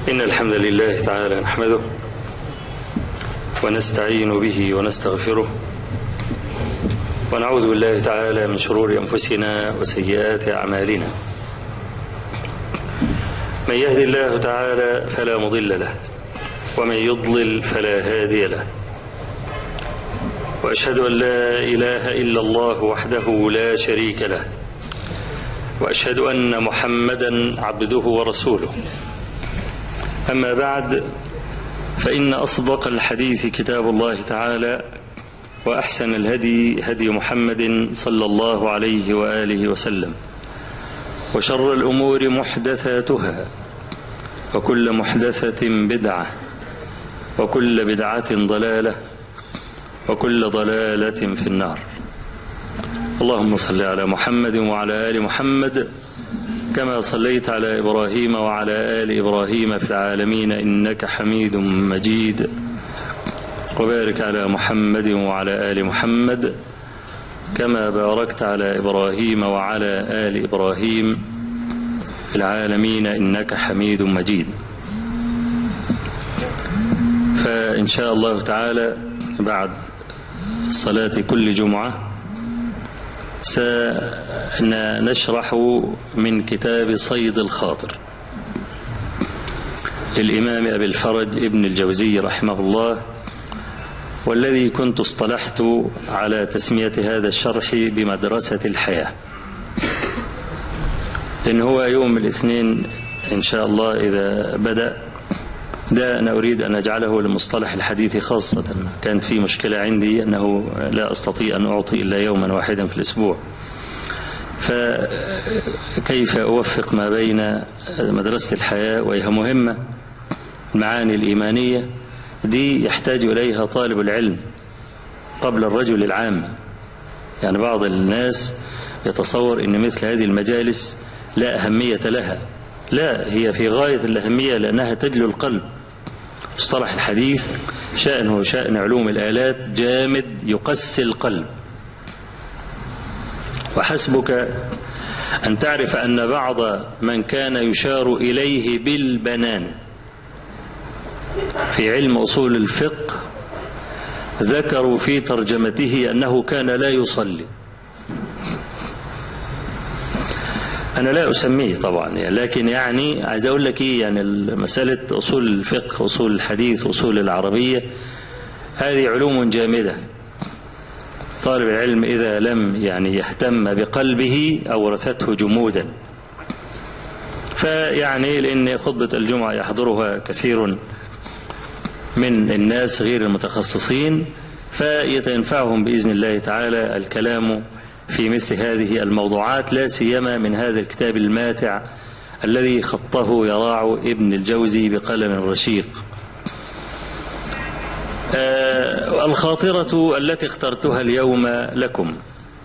إن الحمد لله تعالى نحمده ونستعين به ونستغفره ونعوذ بالله تعالى من شرور أنفسنا وسيئات أعمالنا من يهد الله تعالى فلا مضل له ومن يضلل فلا هادي له وأشهد أن لا إله إلا الله وحده لا شريك له وأشهد أن محمدا عبده ورسوله أما بعد فإن أصدق الحديث كتاب الله تعالى وأحسن الهدي هدي محمد صلى الله عليه وآله وسلم وشر الأمور محدثاتها وكل محدثة بدعة وكل بدعة ضلالة وكل ضلالة في النار اللهم صل على محمد وعلى آل محمد كما صليت على إبراهيم وعلى آل إبراهيم في العالمين إنك حميد مجيد وبارك على محمد وعلى آل محمد كما باركت على إبراهيم وعلى آل إبراهيم في العالمين إنك حميد مجيد فإن شاء الله تعالى بعد صلاة كل جمعة سنشرح من كتاب صيد الخاطر للإمام أبي الفرج ابن الجوزي رحمه الله والذي كنت اصطلحت على تسمية هذا الشرح بمدرسة الحياة إن هو يوم الاثنين إن شاء الله إذا بدأ ده أنا أريد أن أجعله لمصطلح الحديث خاصة كانت في مشكلة عندي أنه لا أستطيع أن أعطي إلا يوما واحدا في الأسبوع فكيف أوفق ما بين مدرسة الحياة وهي مهمة المعاني الإيمانية دي يحتاج إليها طالب العلم قبل الرجل العام يعني بعض الناس يتصور أن مثل هذه المجالس لا أهمية لها لا هي في غاية الأهمية لأنها تجلو القلب مصطلح الحديث شأنه شأن علوم الآلات جامد يقسي القلب وحسبك أن تعرف أن بعض من كان يشار إليه بالبنان في علم أصول الفقه ذكروا في ترجمته أنه كان لا يصلي أنا لا أسميه طبعا يعني لكن يعني عايز أقول لك إيه يعني مسألة أصول الفقه أصول الحديث أصول العربية هذه علوم جامدة طالب العلم إذا لم يعني يهتم بقلبه أورثته جمودا فيعني لأن خطبة الجمعة يحضرها كثير من الناس غير المتخصصين فيتنفعهم بإذن الله تعالى الكلام في مثل هذه الموضوعات لا سيما من هذا الكتاب الماتع الذي خطه يراع ابن الجوزي بقلم رشيق آه الخاطرة التي اخترتها اليوم لكم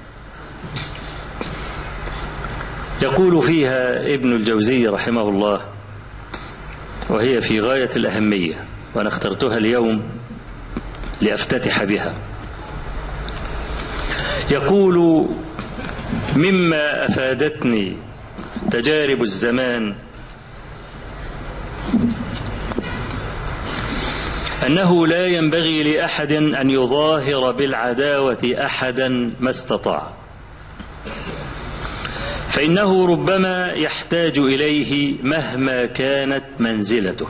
يقول فيها ابن الجوزي رحمه الله وهي في غاية الأهمية وأنا اخترتها اليوم لأفتتح بها يقول مما أفادتني تجارب الزمان أنه لا ينبغي لأحد أن يظاهر بالعداوة أحدا ما استطاع فإنه ربما يحتاج إليه مهما كانت منزلته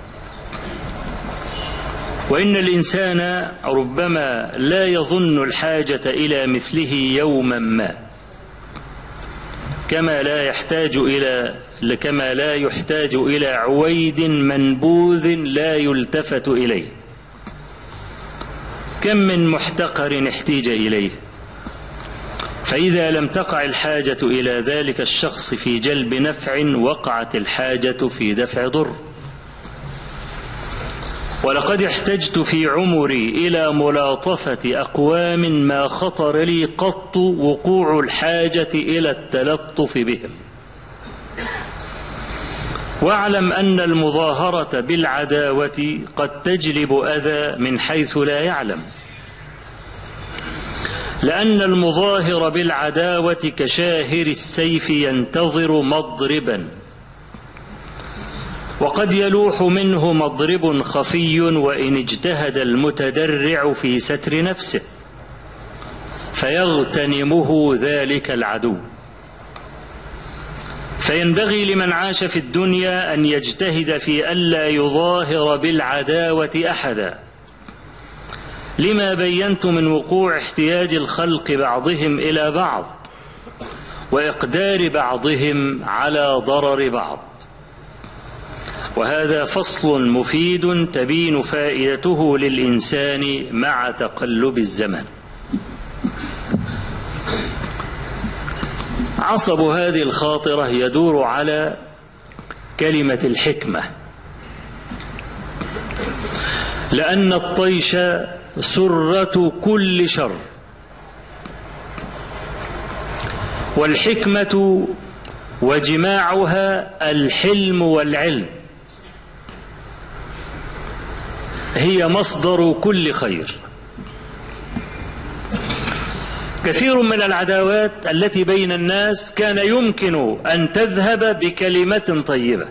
وإن الإنسان ربما لا يظن الحاجة إلى مثله يوما ما كما لا يحتاج إلى كما لا يحتاج إلى عويد منبوذ لا يلتفت إليه كم من محتقر احتيج إليه فإذا لم تقع الحاجة إلى ذلك الشخص في جلب نفع وقعت الحاجة في دفع ضر ولقد احتجت في عمري إلى ملاطفة أقوام ما خطر لي قط وقوع الحاجة إلى التلطف بهم واعلم أن المظاهرة بالعداوة قد تجلب أذى من حيث لا يعلم لأن المظاهر بالعداوة كشاهر السيف ينتظر مضربا وقد يلوح منه مضرب خفي وإن اجتهد المتدرع في ستر نفسه فيغتنمه ذلك العدو فينبغي لمن عاش في الدنيا أن يجتهد في ألا يظاهر بالعداوة أحدا لما بينت من وقوع احتياج الخلق بعضهم إلى بعض وإقدار بعضهم على ضرر بعض وهذا فصل مفيد تبين فائدته للإنسان مع تقلب الزمن عصب هذه الخاطرة يدور على كلمة الحكمة لأن الطيش سرة كل شر والحكمة وجماعها الحلم والعلم هي مصدر كل خير كثير من العداوات التي بين الناس كان يمكن ان تذهب بكلمه طيبه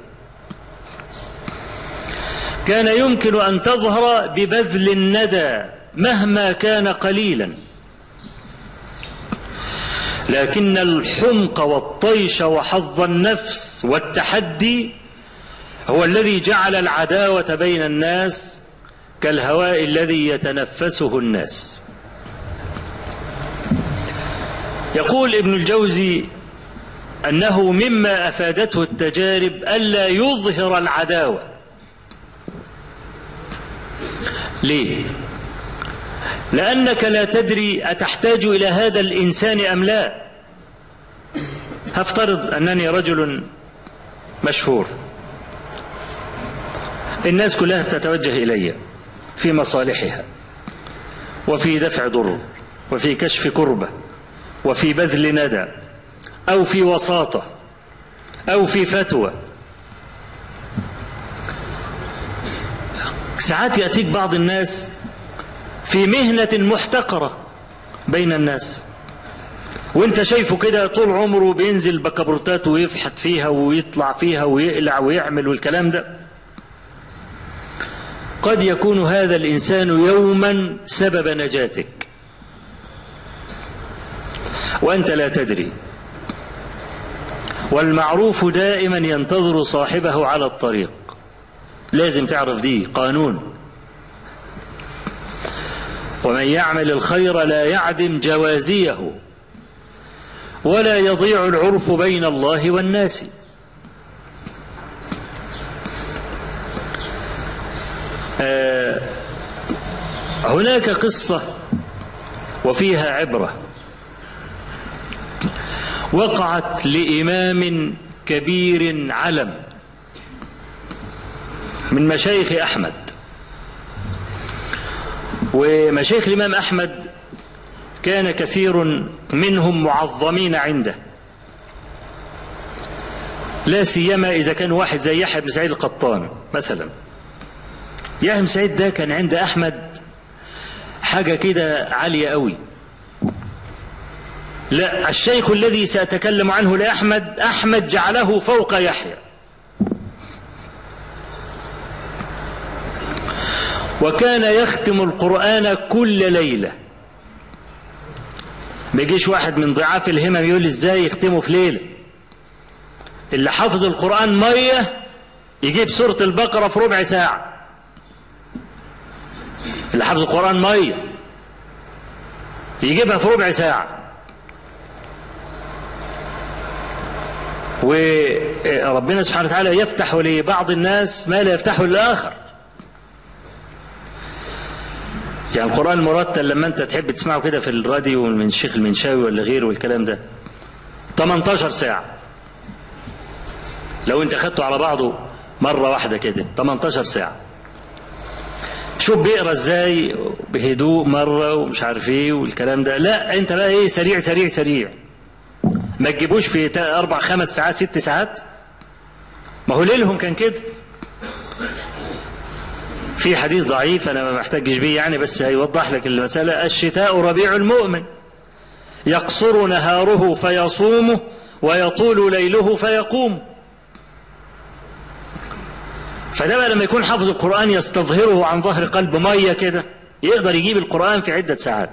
كان يمكن ان تظهر ببذل الندى مهما كان قليلا لكن الحمق والطيش وحظ النفس والتحدي هو الذي جعل العداوه بين الناس كالهواء الذي يتنفسه الناس يقول ابن الجوزي انه مما افادته التجارب الا يظهر العداوه ليه لانك لا تدري اتحتاج الى هذا الانسان ام لا هفترض انني رجل مشهور الناس كلها تتوجه الي في مصالحها وفي دفع ضر وفي كشف كربه وفي بذل ندى او في وساطه او في فتوى ساعات ياتيك بعض الناس في مهنه محتقره بين الناس وانت شايفه كده طول عمره بينزل بكبرتات ويفحت فيها ويطلع فيها ويقلع ويعمل والكلام ده قد يكون هذا الانسان يوما سبب نجاتك وأنت لا تدري والمعروف دائما ينتظر صاحبه على الطريق لازم تعرف دي قانون ومن يعمل الخير لا يعدم جوازيه ولا يضيع العرف بين الله والناس آه هناك قصة وفيها عبرة وقعت لإمام كبير علم من مشايخ أحمد ومشايخ الإمام أحمد كان كثير منهم معظمين عنده لا سيما إذا كان واحد زي يحيى بن سعيد القطان مثلا يحيى بن سعيد ده كان عند أحمد حاجة كده عالية قوي لا الشيخ الذي سأتكلم عنه لأحمد أحمد جعله فوق يحيى وكان يختم القرآن كل ليلة ما يجيش واحد من ضعاف الهمم يقول ازاي يختمه في ليلة اللي حافظ القرآن مية يجيب سورة البقرة في ربع ساعة اللي حافظ القرآن مية يجيبها في ربع ساعة وربنا سبحانه وتعالى يفتح لبعض الناس ما لا يفتحه للآخر يعني القرآن المرتل لما انت تحب تسمعه كده في الراديو من الشيخ المنشاوي ولا غيره والكلام ده 18 ساعة لو انت خدته على بعضه مرة واحدة كده 18 ساعة شوف بيقرا ازاي بهدوء مرة ومش عارف ايه والكلام ده لا انت بقى ايه سريع سريع سريع ما تجيبوش في اربع خمس ساعات ست ساعات ما هو ليلهم كان كده في حديث ضعيف انا ما محتاجش بيه يعني بس هيوضح لك المسألة الشتاء ربيع المؤمن يقصر نهاره فيصومه ويطول ليله فيقوم فده بقى لما يكون حافظ القرآن يستظهره عن ظهر قلب مية كده يقدر يجيب القرآن في عدة ساعات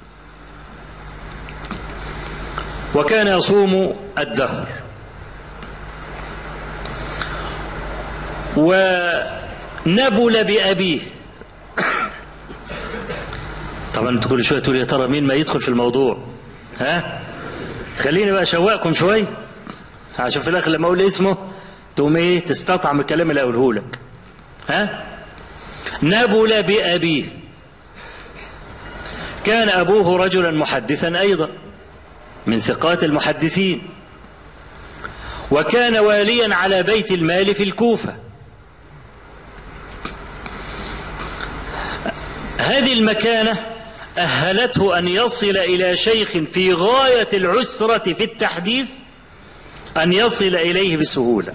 وكان يصوم الدهر ونبل بأبيه طبعا انت كل شويه تقول يا ترى مين ما يدخل في الموضوع ها خليني بقى اشوقكم شويه عشان في الاخر لما اقول اسمه تقوم ايه تستطعم الكلام اللي اقوله لك ها نبل بأبيه كان أبوه رجلا محدثا أيضا من ثقات المحدثين وكان واليا على بيت المال في الكوفة هذه المكانة أهلته أن يصل إلى شيخ في غاية العسرة في التحديث أن يصل إليه بسهولة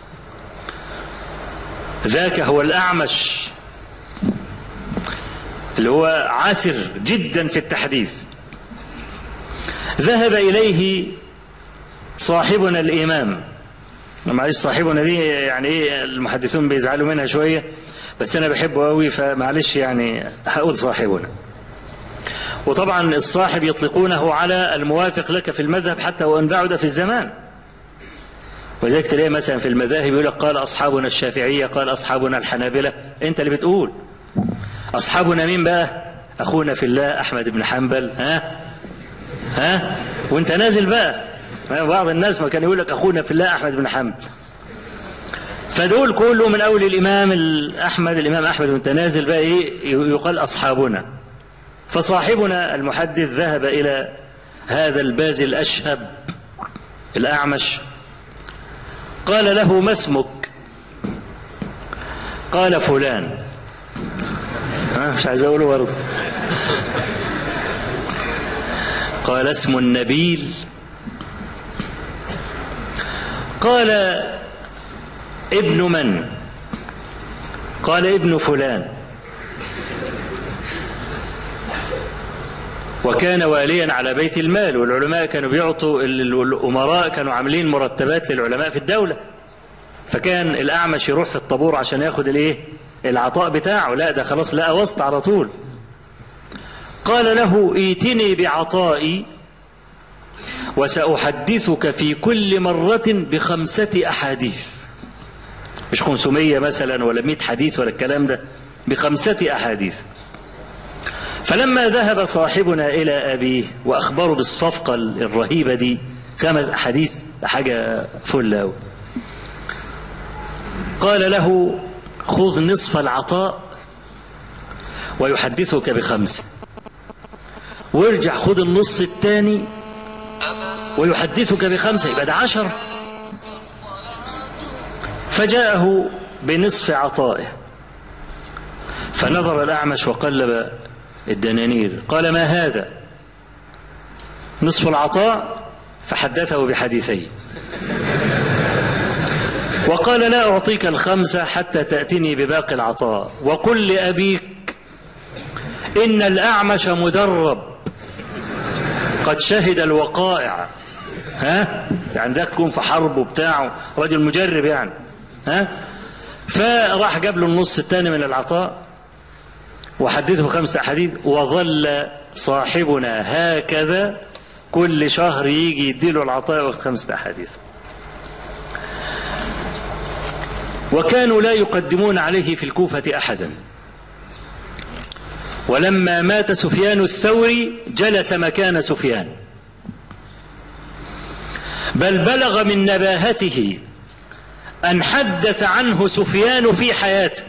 ذاك هو الأعمش اللي هو عاسر جدا في التحديث ذهب إليه صاحبنا الإمام معلش صاحبنا دي يعني ايه المحدثون بيزعلوا منها شوية بس أنا بحبه قوي فمعلش يعني هقول صاحبنا وطبعا الصاحب يطلقونه على الموافق لك في المذهب حتى وإن بعد في الزمان وذلك تلاقي مثلا في المذاهب يقول لك قال أصحابنا الشافعية قال أصحابنا الحنابلة أنت اللي بتقول أصحابنا مين بقى أخونا في الله أحمد بن حنبل ها ها وانت نازل بقى بعض الناس ما كان يقول لك أخونا في الله أحمد بن حنبل فدول كله من أول الإمام أحمد الإمام أحمد وانت نازل بقى إيه يقال أصحابنا فصاحبنا المحدث ذهب إلى هذا الباز الأشهب الأعمش قال له ما اسمك قال فلان مش عايز اقوله برضه قال اسم النبيل قال ابن من قال ابن فلان وكان واليا على بيت المال والعلماء كانوا بيعطوا الأمراء كانوا عاملين مرتبات للعلماء في الدولة فكان الأعمش يروح في الطابور عشان ياخد الايه العطاء بتاعه لا ده خلاص لقى وسط على طول قال له ايتني بعطائي وسأحدثك في كل مرة بخمسة أحاديث مش خمسمية مثلا ولا مئة حديث ولا الكلام ده بخمسة أحاديث فلما ذهب صاحبنا إلى أبيه وأخبره بالصفقة الرهيبة دي خمس أحاديث حاجة فل أوي قال له خذ نصف العطاء ويحدثك بخمسة وارجع خذ النص الثاني ويحدثك بخمسة يبقى ده عشر فجاءه بنصف عطائه فنظر الأعمش وقلب الدنانير قال ما هذا نصف العطاء فحدثه بحديثين وقال لا أعطيك الخمسة حتى تأتني بباقي العطاء وقل لأبيك إن الأعمش مدرب قد شهد الوقائع ها يعني ده تكون في حرب وبتاعه رجل مجرب يعني ها فراح جاب له النص الثاني من العطاء وحدثه خمسة أحاديث وظل صاحبنا هكذا كل شهر يجي يديله العطاء وقت خمسة أحاديث وكانوا لا يقدمون عليه في الكوفة أحدا ولما مات سفيان الثوري جلس مكان سفيان بل بلغ من نباهته أن حدث عنه سفيان في حياته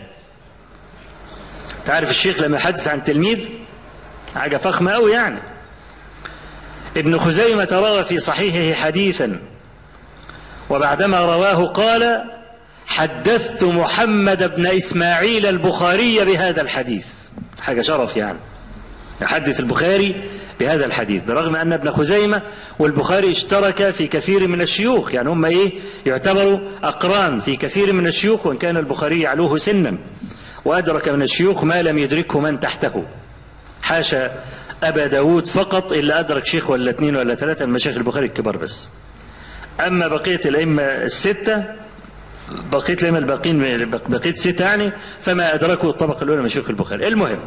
تعرف الشيخ لما يحدث عن تلميذ حاجة فخمة أوي يعني ابن خزيمة روى في صحيحه حديثا وبعدما رواه قال حدثت محمد بن إسماعيل البخاري بهذا الحديث حاجة شرف يعني يحدث البخاري بهذا الحديث برغم أن ابن خزيمة والبخاري اشترك في كثير من الشيوخ يعني هم إيه يعتبروا أقران في كثير من الشيوخ وإن كان البخاري يعلوه سنا وأدرك من الشيوخ ما لم يدركه من تحته حاشا أبا داود فقط إلا أدرك شيخ ولا اثنين ولا ثلاثة من مشايخ البخاري الكبار بس أما بقية الأئمة الستة بقيت لما الباقين بقيت ستة يعني فما أدركوا الطبقة الأولى من شيوخ البخاري المهم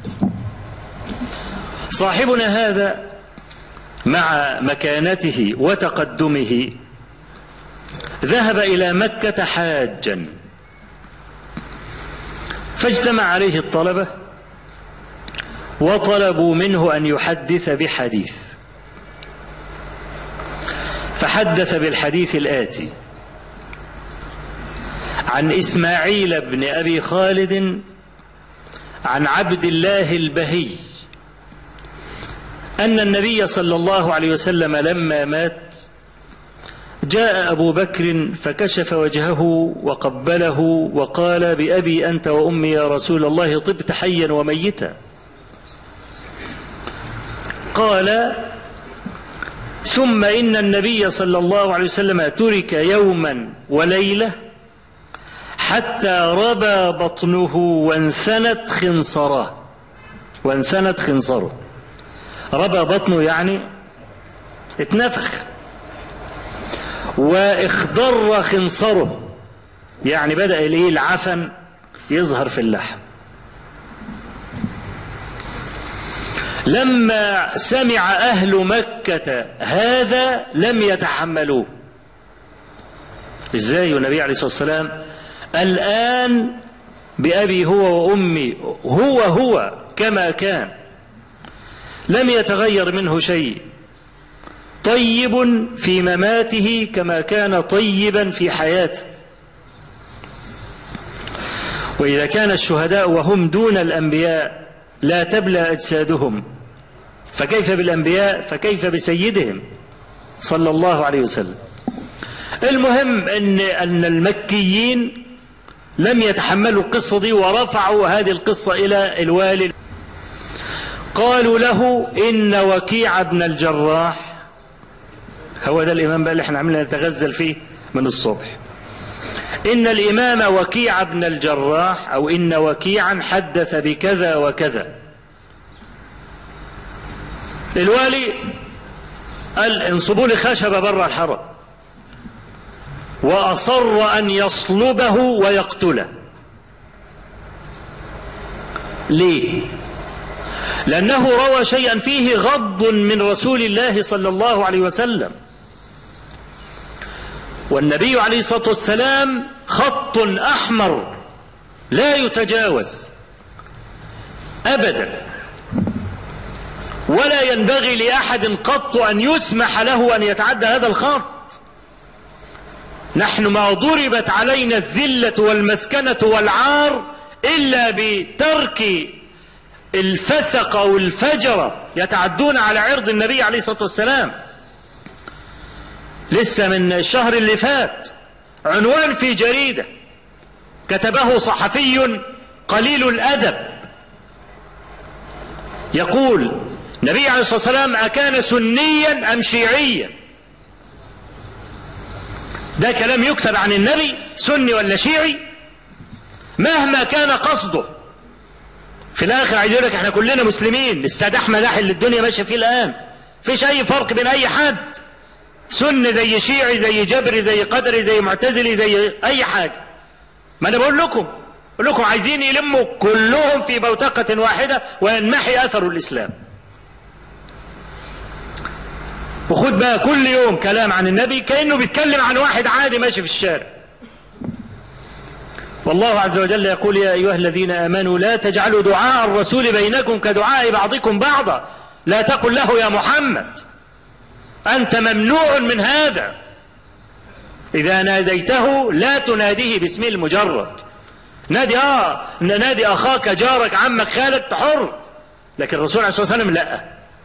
صاحبنا هذا مع مكانته وتقدمه ذهب إلى مكة حاجا فاجتمع عليه الطلبة وطلبوا منه أن يحدث بحديث فحدث بالحديث الآتي عن إسماعيل بن أبي خالد عن عبد الله البهي أن النبي صلى الله عليه وسلم لما مات جاء أبو بكر فكشف وجهه وقبله وقال بأبي أنت وأمي يا رسول الله طبت حيا وميتا قال ثم إن النبي صلى الله عليه وسلم ترك يوما وليلة حتى ربى بطنه وانثنت خنصره وانثنت خنصره ربى بطنه يعني اتنفخ واخضر خنصره يعني بدأ الايه العفن يظهر في اللحم لما سمع أهل مكة هذا لم يتحملوه ازاي والنبي عليه الصلاة والسلام الآن بأبي هو وأمي هو هو كما كان لم يتغير منه شيء طيب في مماته كما كان طيبا في حياته وإذا كان الشهداء وهم دون الأنبياء لا تبلى أجسادهم فكيف بالأنبياء فكيف بسيدهم صلى الله عليه وسلم المهم أن, أن المكيين لم يتحملوا القصة دي ورفعوا هذه القصة إلى الوالي قالوا له إن وكيع بن الجراح هو ده الإمام بقى اللي احنا عملنا نتغزل فيه من الصبح إن الإمام وكيع بن الجراح أو إن وكيعا حدث بكذا وكذا الوالي قال انصبوا لي خشبة بره الحرم وأصر أن يصلبه ويقتله ليه لأنه روى شيئا فيه غض من رسول الله صلى الله عليه وسلم والنبي عليه الصلاة والسلام خط أحمر لا يتجاوز أبدا ولا ينبغي لأحد قط أن يسمح له أن يتعدى هذا الخط نحن ما ضربت علينا الذلة والمسكنة والعار إلا بترك الفسق والفجر يتعدون على عرض النبي عليه الصلاة والسلام لسه من الشهر اللي فات عنوان في جريدة كتبه صحفي قليل الأدب يقول النبي عليه الصلاة والسلام أكان سنيا أم شيعيا ده كلام يكتب عن النبي سني ولا شيعي مهما كان قصده في الاخر عايز يقول لك احنا كلنا مسلمين استاذ احمد اللي الدنيا ماشيه فيه الان فيش اي فرق بين اي حد سني زي شيعي زي جبري زي قدري زي معتزلي زي اي حاجه ما انا بقول لكم بقول لكم عايزين يلموا كلهم في بوتقه واحده وينمحي اثر الاسلام وخد بقى كل يوم كلام عن النبي كانه بيتكلم عن واحد عادي ماشي في الشارع والله عز وجل يقول يا أيها الذين آمنوا لا تجعلوا دعاء الرسول بينكم كدعاء بعضكم بعضا لا تقل له يا محمد أنت ممنوع من هذا إذا ناديته لا تناديه باسمه المجرد نادي آه نادي أخاك جارك عمك خالك حر لكن الرسول عليه الصلاة والسلام لا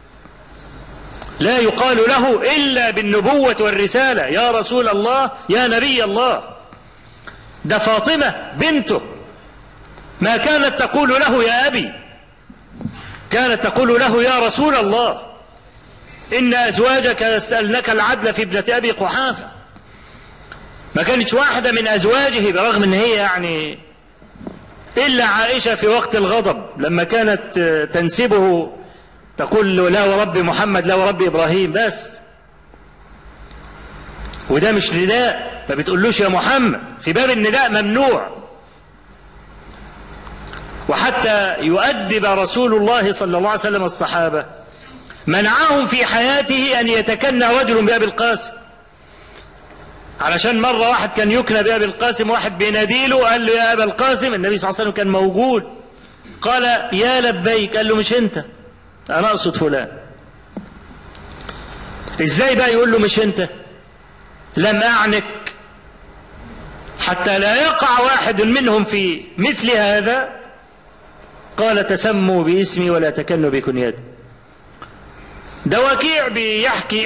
لا يقال له إلا بالنبوة والرسالة يا رسول الله يا نبي الله ده فاطمة بنته ما كانت تقول له يا أبي كانت تقول له يا رسول الله إن أزواجك يسألنك العدل في ابنة أبي قحافة ما كانتش واحدة من أزواجه برغم أن هي يعني إلا عائشة في وقت الغضب لما كانت تنسبه تقول له لا ورب محمد لا ورب إبراهيم بس وده مش نداء ما بتقولوش يا محمد في باب النداء ممنوع وحتى يؤدب رسول الله صلى الله عليه وسلم الصحابة منعهم في حياته أن يتكنى رجل بأبي القاسم علشان مرة واحد كان يكنى بأبي القاسم واحد بيناديله قال له يا أبا القاسم النبي صلى الله عليه وسلم كان موجود قال يا لبيك قال له مش انت انا اقصد فلان ازاي بقى يقول له مش انت لم اعنك حتى لا يقع واحد منهم في مثل هذا قال تسموا باسمي ولا تكنوا بكنيتي ده وكيع بيحكي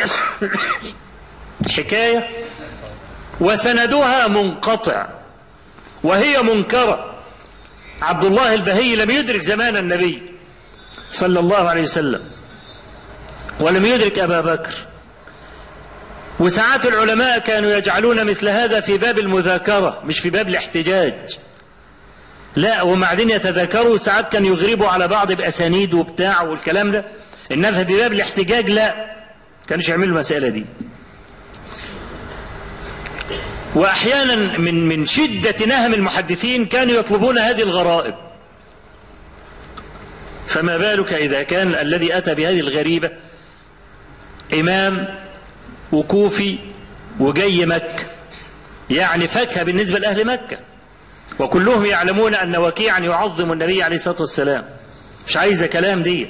حكاية وسندها منقطع وهي منكرة عبد الله البهي لم يدرك زمان النبي صلى الله عليه وسلم ولم يدرك أبا بكر وساعات العلماء كانوا يجعلون مثل هذا في باب المذاكرة مش في باب الاحتجاج لا وبعدين يتذاكروا ساعات كانوا يغربوا على بعض بأسانيد وبتاع والكلام ده إنما في باب الاحتجاج لا كانوش يعملوا المسألة دي وأحيانا من من شدة نهم المحدثين كانوا يطلبون هذه الغرائب فما بالك إذا كان الذي أتى بهذه الغريبة إمام وكوفي وجاي مكة يعني فاكهة بالنسبة لأهل مكة وكلهم يعلمون أن وكيعا يعظم النبي عليه الصلاة والسلام مش عايزة كلام دي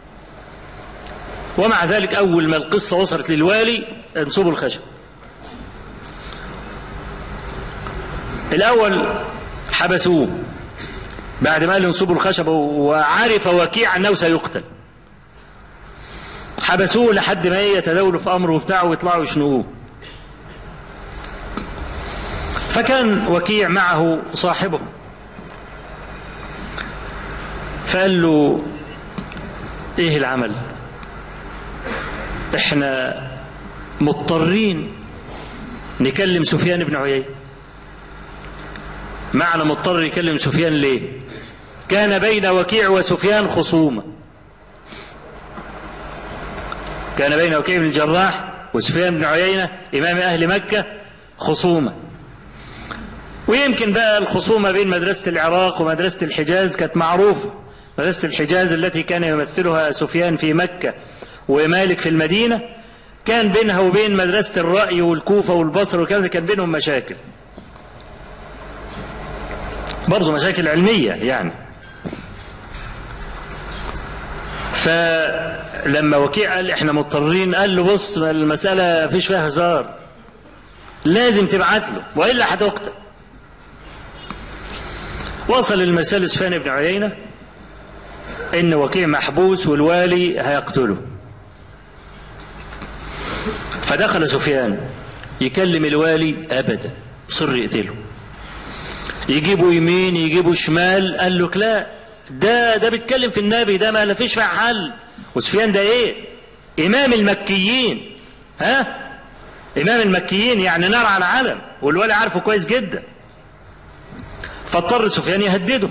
ومع ذلك أول ما القصة وصلت للوالي انصبوا الخشب الأول حبسوه بعد ما قال ينصبوا الخشب وعرف وكيع أنه سيقتل حبسوه لحد ما يتداولوا في أمره بتاعه ويطلعوا يشنقوه فكان وكيع معه صاحبه فقال له ايه العمل احنا مضطرين نكلم سفيان بن عيينة معنى مضطر يكلم سفيان ليه كان بين وكيع وسفيان خصومة كان بين وكيع بن الجراح وسفيان بن عيينة إمام أهل مكة خصومة ويمكن بقى الخصومة بين مدرسة العراق ومدرسة الحجاز كانت معروفة مدرسة الحجاز التي كان يمثلها سفيان في مكة ومالك في المدينة كان بينها وبين مدرسة الرأي والكوفة والبصر وكذا كان بينهم مشاكل برضه مشاكل علمية يعني فلما وكيع قال احنا مضطرين قال له بص المسألة فيش فيها هزار لازم تبعت له وإلا هتقتل وصل المسألة سفيان بن عيينة ان وكيع محبوس والوالي هيقتله فدخل سفيان يكلم الوالي ابدا صر يقتله يجيبوا يمين يجيبوا شمال قال له لا ده ده بيتكلم في النبي ده ما فيش فيها حل وسفيان ده ايه امام المكيين ها امام المكيين يعني نار على علم والولي عارفه كويس جدا فاضطر سفيان يهدده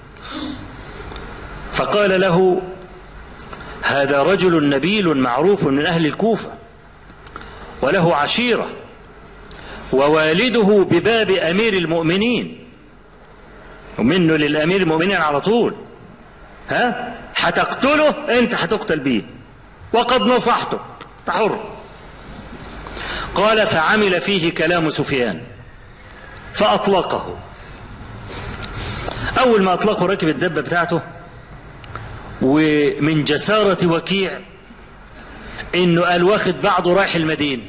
فقال له هذا رجل نبيل معروف من اهل الكوفه وله عشيره ووالده بباب امير المؤمنين ومنه للامير المؤمنين على طول ها هتقتله انت هتقتل بيه وقد نصحته حر قال فعمل فيه كلام سفيان فاطلقه اول ما اطلقه ركب الدبه بتاعته ومن جسارة وكيع انه قال واخد بعضه رايح المدينة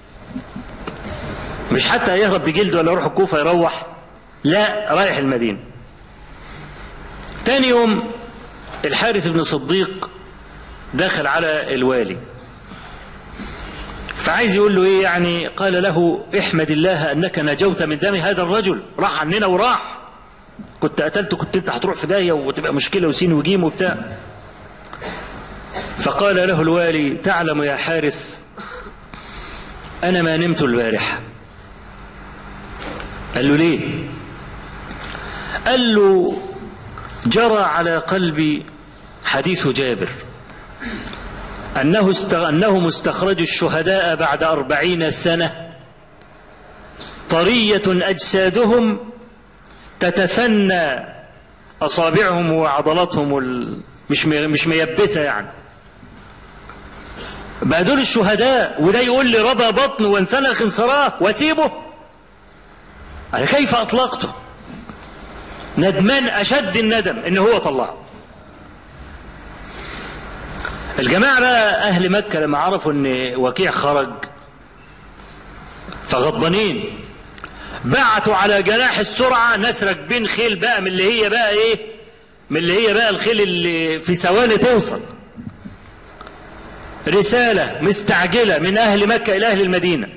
مش حتى يهرب بجلده ولا يروح الكوفة يروح لا رايح المدينة تاني يوم الحارث بن صديق دخل على الوالي فعايز يقول له ايه يعني قال له احمد الله انك نجوت من دم هذا الرجل راح عننا وراح كنت قتلته كنت انت هتروح في داهيه وتبقى مشكله وسين وجيم وبتاع فقال له الوالي تعلم يا حارث انا ما نمت البارحه قال له ليه قال له جرى على قلبي حديث جابر أنه استغ... أنهم استخرجوا الشهداء بعد أربعين سنة طرية أجسادهم تتثنى أصابعهم وعضلاتهم ال... مش مش ميبسة يعني بقى دول الشهداء وده يقول لي ربى بطن وانسلخ انصراه واسيبه أنا كيف أطلقته ندمان أشد الندم إن هو طلعه الجماعة بقى أهل مكة لما عرفوا إن وكيع خرج فغضبانين بعتوا على جناح السرعة ناس راكبين خيل بقى من اللي هي بقى إيه من اللي هي بقى الخيل اللي في ثواني توصل رسالة مستعجلة من أهل مكة إلى أهل المدينة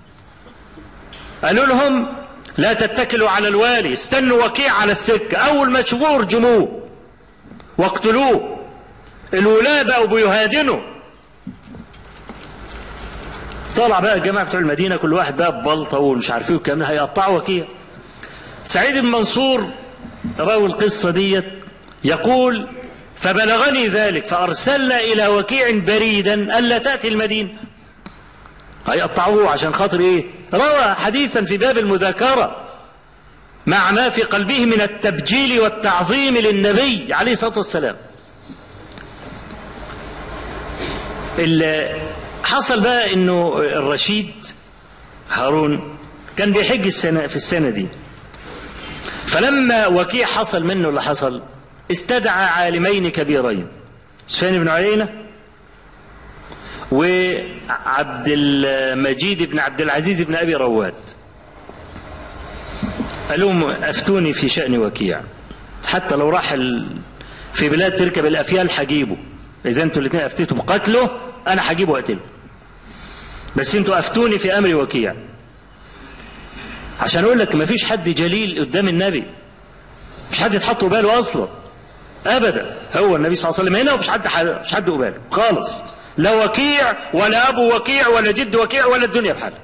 قالوا لهم لا تتكلوا على الوالي استنوا وكيع على السكة أول ما تشوفوه ارجموه واقتلوه الولاة بقوا بيهادنوا طلع بقى الجماعة بتوع المدينة كل واحد بقى ببلطة ومش عارف ايه والكلام ده هيقطعوا وكيع سعيد بن منصور راوي القصة ديت يقول فبلغني ذلك فأرسلنا إلى وكيع بريدا ألا تأتي المدينة هيقطعوه عشان خاطر إيه روى حديثا في باب المذاكرة مع ما في قلبه من التبجيل والتعظيم للنبي عليه الصلاة والسلام اللي حصل بقى انه الرشيد هارون كان بيحج السنة في السنة دي فلما وكيع حصل منه اللي حصل استدعى عالمين كبيرين سفيان بن عيينة وعبد المجيد بن عبد العزيز بن أبي رواد قال لهم أفتوني في شأن وكيع حتى لو راح في بلاد تركب الأفيال حجيبه إذا أنتوا الاثنين أفتيتم قتله أنا حجيبه وأقتله بس أنتوا أفتوني في أمر وكيع عشان أقول لك مفيش حد جليل قدام النبي مش حد يتحط باله أصلا ابدا هو النبي صلى الله عليه وسلم هنا ومش حد مش حد قباله خالص لا وكيع ولا ابو وكيع ولا جد وكيع ولا الدنيا بحالها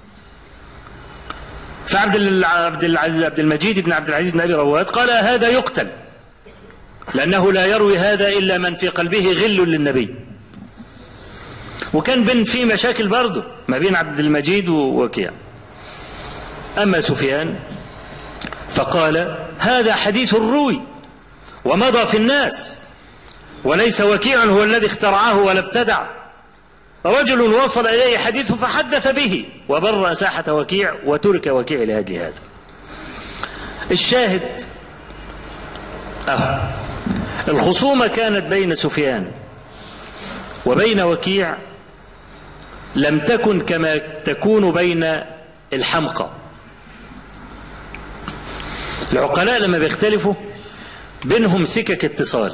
فعبد عبد عبد المجيد بن عبد العزيز بن ابي رواد قال هذا يقتل لانه لا يروي هذا الا من في قلبه غل للنبي وكان بين في مشاكل برضه ما بين عبد المجيد ووكيع اما سفيان فقال هذا حديث روي ومضى في الناس وليس وكيع هو الذي اخترعه ولا ابتدع رجل وصل إليه حديث فحدث به وبرأ ساحة وكيع وترك وكيع لأجل هذا الشاهد أه الخصومة كانت بين سفيان وبين وكيع لم تكن كما تكون بين الحمقى العقلاء لما بيختلفوا بينهم سكك اتصال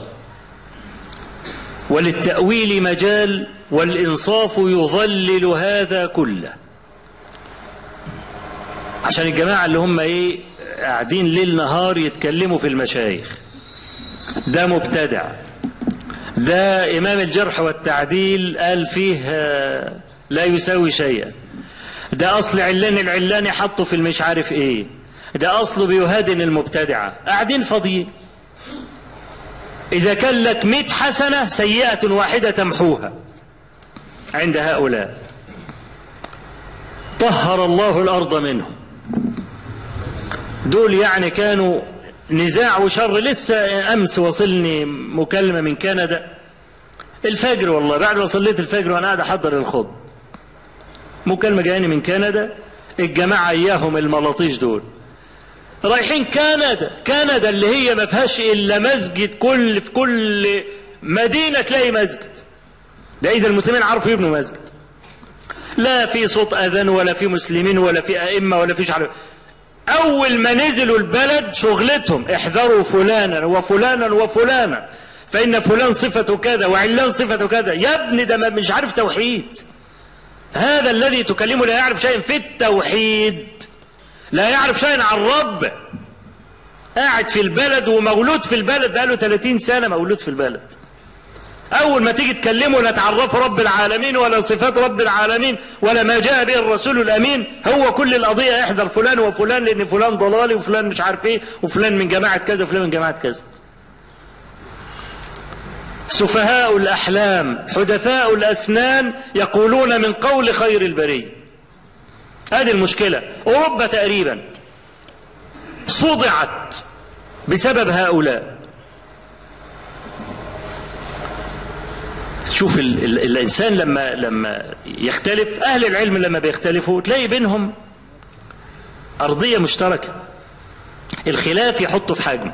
وللتأويل مجال والإنصاف يظلل هذا كله عشان الجماعة اللي هم ايه قاعدين ليل نهار يتكلموا في المشايخ ده مبتدع ده إمام الجرح والتعديل قال فيه لا يساوي شيئا ده أصل علان العلاني حطه في المش عارف ايه ده أصله بيهادن المبتدعة قاعدين فاضيين إذا كان لك مئة حسنة سيئة واحدة تمحوها عند هؤلاء طهر الله الأرض منهم دول يعني كانوا نزاع وشر لسه أمس وصلني مكالمة من كندا الفجر والله بعد ما صليت الفجر وأنا قاعد أحضر الخض مكالمة جاني من كندا الجماعة إياهم الملاطيش دول رايحين كندا كندا اللي هي ما فيهاش الا مسجد كل في كل مدينه تلاقي مسجد ده اذا المسلمين عرفوا يبنوا مسجد لا في صوت اذان ولا في مسلمين ولا في ائمه ولا فيش عارف اول ما نزلوا البلد شغلتهم احذروا فلانا وفلانا وفلانا فان فلان صفته كذا وعلان صفته كذا يا ابني ده مش عارف توحيد هذا الذي تكلمه لا يعرف شيئا في التوحيد لا يعرف شيئا عن رب قاعد في البلد ومولود في البلد بقاله 30 سنة مولود في البلد أول ما تيجي تكلمه لا تعرف رب العالمين ولا صفات رب العالمين ولا ما جاء به الرسول الأمين هو كل القضية احذر فلان وفلان لأن فلان ضلالي وفلان مش عارف ايه وفلان من جماعة كذا وفلان من جماعة كذا سفهاء الأحلام حدثاء الأسنان يقولون من قول خير البرية هذه المشكلة أوروبا تقريبا صدعت بسبب هؤلاء شوف ال ال الإنسان لما لما يختلف أهل العلم لما بيختلفوا تلاقي بينهم أرضية مشتركة الخلاف يحطه في حجم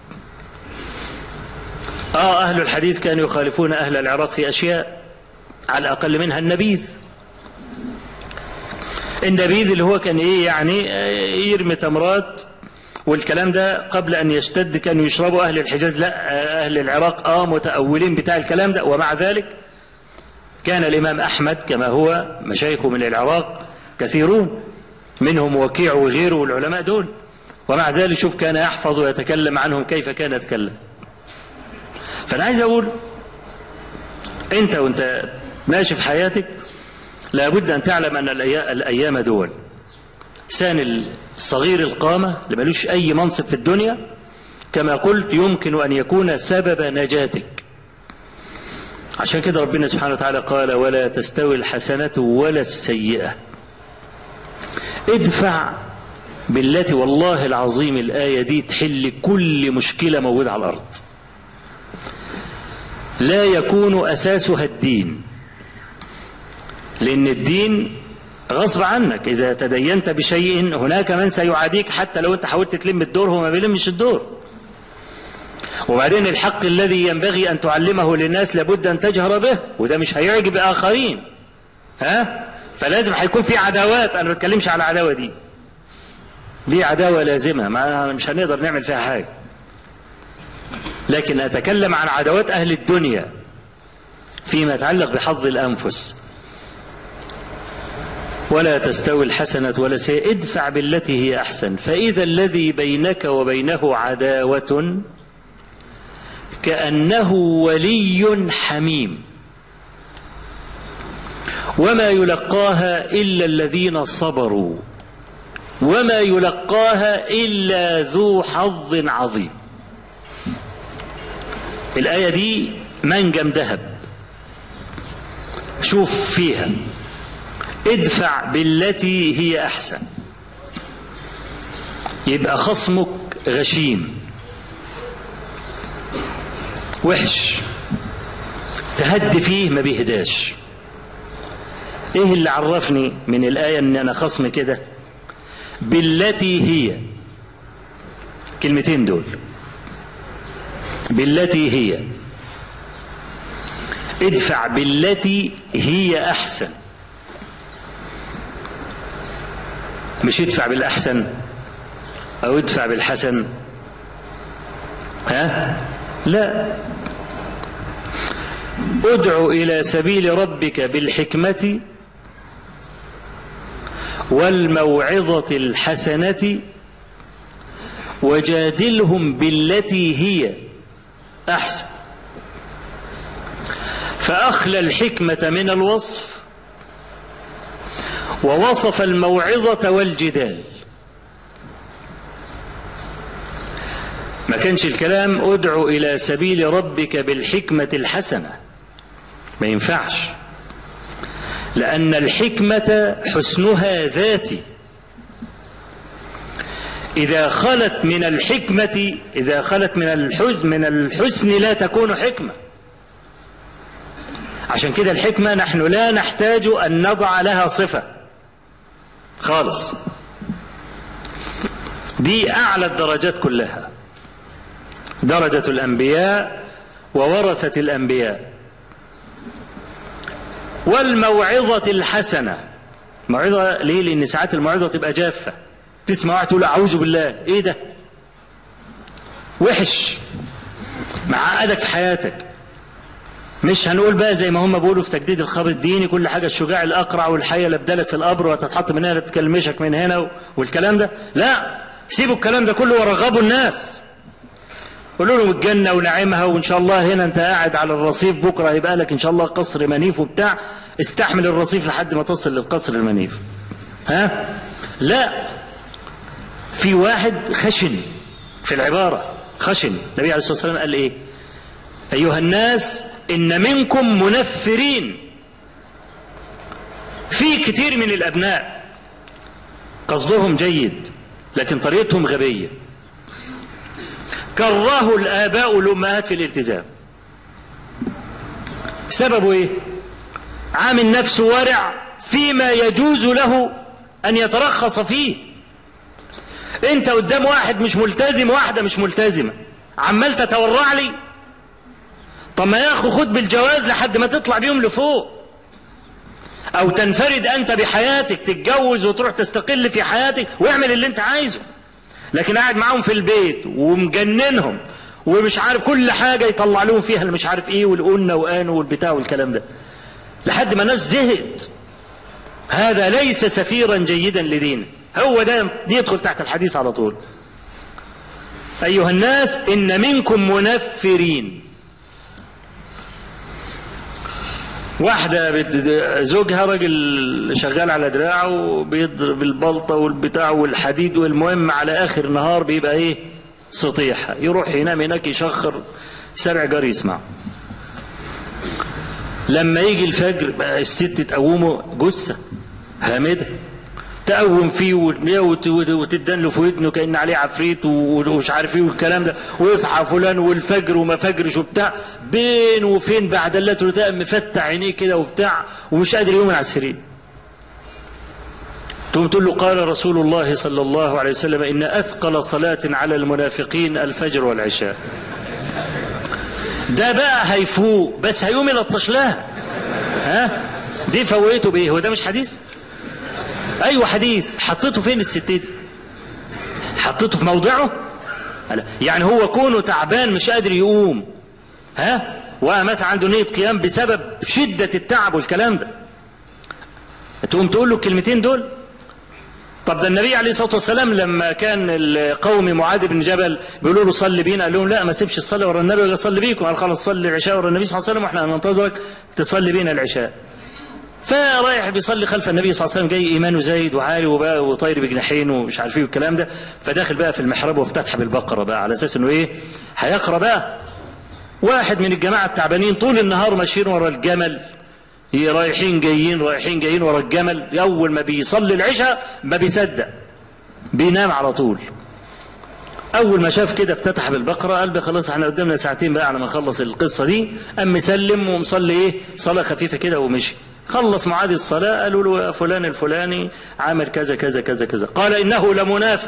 آه أهل الحديث كانوا يخالفون أهل العراق في أشياء على الأقل منها النبيذ النبيذ اللي هو كان إيه يعني يرمي تمرات والكلام ده قبل أن يشتد كانوا يشربوا أهل الحجاز لا أهل العراق آه متأولين بتاع الكلام ده ومع ذلك كان الإمام أحمد كما هو مشايخه من العراق كثيرون منهم وكيع وغيره والعلماء دول ومع ذلك شوف كان يحفظ ويتكلم عنهم كيف كان يتكلم فأنا عايز أقول أنت وأنت ماشي في حياتك لابد أن تعلم أن الأيام دول سان الصغير القامة اللي ملوش أي منصب في الدنيا كما قلت يمكن أن يكون سبب نجاتك عشان كده ربنا سبحانه وتعالى قال ولا تستوي الحسنة ولا السيئة ادفع بالتي والله العظيم الآية دي تحل كل مشكلة موجودة على الأرض لا يكون أساسها الدين لأن الدين غصب عنك إذا تدينت بشيء هناك من سيعاديك حتى لو أنت حاولت تلم الدور هو ما بيلمش الدور وبعدين الحق الذي ينبغي أن تعلمه للناس لابد أن تجهر به وده مش هيعجب آخرين ها فلازم هيكون في عداوات أنا ما بتكلمش على العداوة دي دي عداوة لازمة ما مش هنقدر نعمل فيها حاجة لكن أتكلم عن عداوات أهل الدنيا فيما يتعلق بحظ الأنفس ولا تستوي الحسنة ولا سيئة ادفع بالتي هي أحسن فإذا الذي بينك وبينه عداوة كأنه ولي حميم وما يلقاها إلا الذين صبروا وما يلقاها إلا ذو حظ عظيم الآية دي منجم ذهب شوف فيها ادفع بالتي هي أحسن يبقى خصمك غشيم وحش تهد فيه ما بيهداش ايه اللي عرفني من الآية ان انا خصم كده بالتي هي كلمتين دول بالتي هي ادفع بالتي هي احسن مش ادفع بالاحسن او ادفع بالحسن ها لا ادع الى سبيل ربك بالحكمه والموعظه الحسنه وجادلهم بالتي هي احسن فاخلى الحكمه من الوصف ووصف الموعظه والجدال ما كانش الكلام ادعو الى سبيل ربك بالحكمه الحسنه ما ينفعش لان الحكمه حسنها ذاتي اذا خلت من الحكمه اذا خلت من الحزن من الحسن لا تكون حكمه عشان كده الحكمه نحن لا نحتاج ان نضع لها صفه خالص دي اعلى الدرجات كلها درجة الأنبياء وورثة الأنبياء والموعظة الحسنة موعظة ليه؟ لأن ساعات الموعظة تبقى جافة تسمع واحد تقول أعوذ بالله إيه ده؟ وحش معقدك في حياتك مش هنقول بقى زي ما هم بيقولوا في تجديد الخبر الديني كل حاجة الشجاع الأقرع والحية اللي بدلك في القبر وتتحط من هنا تكلمشك من هنا والكلام ده لا سيبوا الكلام ده كله ورغبوا الناس قولوا لهم الجنة ونعيمها وإن شاء الله هنا أنت قاعد على الرصيف بكرة هيبقى لك إن شاء الله قصر منيف وبتاع استحمل الرصيف لحد ما تصل للقصر المنيف ها لا في واحد خشن في العبارة خشن النبي عليه الصلاة والسلام قال إيه أيها الناس إن منكم منفرين في كتير من الأبناء قصدهم جيد لكن طريقتهم غبية كرهوا الآباء والأمهات في الالتزام سببه ايه عامل نفسه ورع فيما يجوز له ان يترخص فيه انت قدام واحد مش ملتزم واحدة مش ملتزمة عمال تتورع لي طب ما يا اخو خد بالجواز لحد ما تطلع بيهم لفوق او تنفرد انت بحياتك تتجوز وتروح تستقل في حياتك واعمل اللي انت عايزه لكن قاعد معاهم في البيت ومجننهم ومش عارف كل حاجة يطلع لهم فيها اللي مش عارف ايه والقلة وآن والبتاع والكلام ده لحد ما ناس زهقت هذا ليس سفيرا جيدا لدينه هو ده يدخل تحت الحديث على طول أيها الناس إن منكم منفرين واحدة زوجها راجل شغال على دراعه وبيضرب البلطة والبتاع والحديد والمهم على آخر نهار بيبقى إيه سطيحة يروح ينام هناك يشخر سبع جار يسمع لما يجي الفجر بقى الست تقومه جثة هامدة تقوم فيه وتدن له في ودنه كأن عليه عفريت ومش عارف ايه والكلام ده ويصحى فلان والفجر وما فجرش وبتاع بين وفين بعد الله مفتح عينيه كده وبتاع ومش قادر يقوم على السرير تقوم تقول له قال رسول الله صلى الله عليه وسلم إن أثقل صلاة على المنافقين الفجر والعشاء ده بقى هيفوق بس هيقوم يلطش لها ها دي فوقته بايه هو ده مش حديث ايوه حديث حطيته فين الست دي حطيته في موضعه يعني هو كونه تعبان مش قادر يقوم ها ومثلا عنده نية قيام بسبب شدة التعب والكلام ده تقوم تقول له الكلمتين دول طب ده النبي عليه الصلاه والسلام لما كان القوم معاذ بن جبل بيقولوا له صلي بينا قال لهم لا ما سيبش الصلاه ورا النبي ولا صلي بيكم قال خلاص صلي العشاء ورا النبي صلى الله عليه وسلم واحنا هننتظرك تصلي بينا العشاء فرايح بيصلي خلف النبي صلى الله عليه وسلم جاي ايمانه زايد وعالي وبقى وطاير بجناحين ومش عارف ايه والكلام ده فداخل بقى في المحراب وافتتح بالبقره بقى على اساس انه ايه هيقرا بقى واحد من الجماعه التعبانين طول النهار ماشيين ورا الجمل هي رايحين جايين رايحين جايين ورا الجمل اول ما بيصلي العشاء ما بيصدق بينام على طول اول ما شاف كده افتتح بالبقرة قال خلاص احنا قدامنا ساعتين بقى على ما نخلص القصة دي قام مسلم ومصلي ايه صلاة خفيفة كده ومشي خلص معاد الصلاة قالوا له فلان الفلاني عامل كذا كذا كذا كذا قال انه لمنافق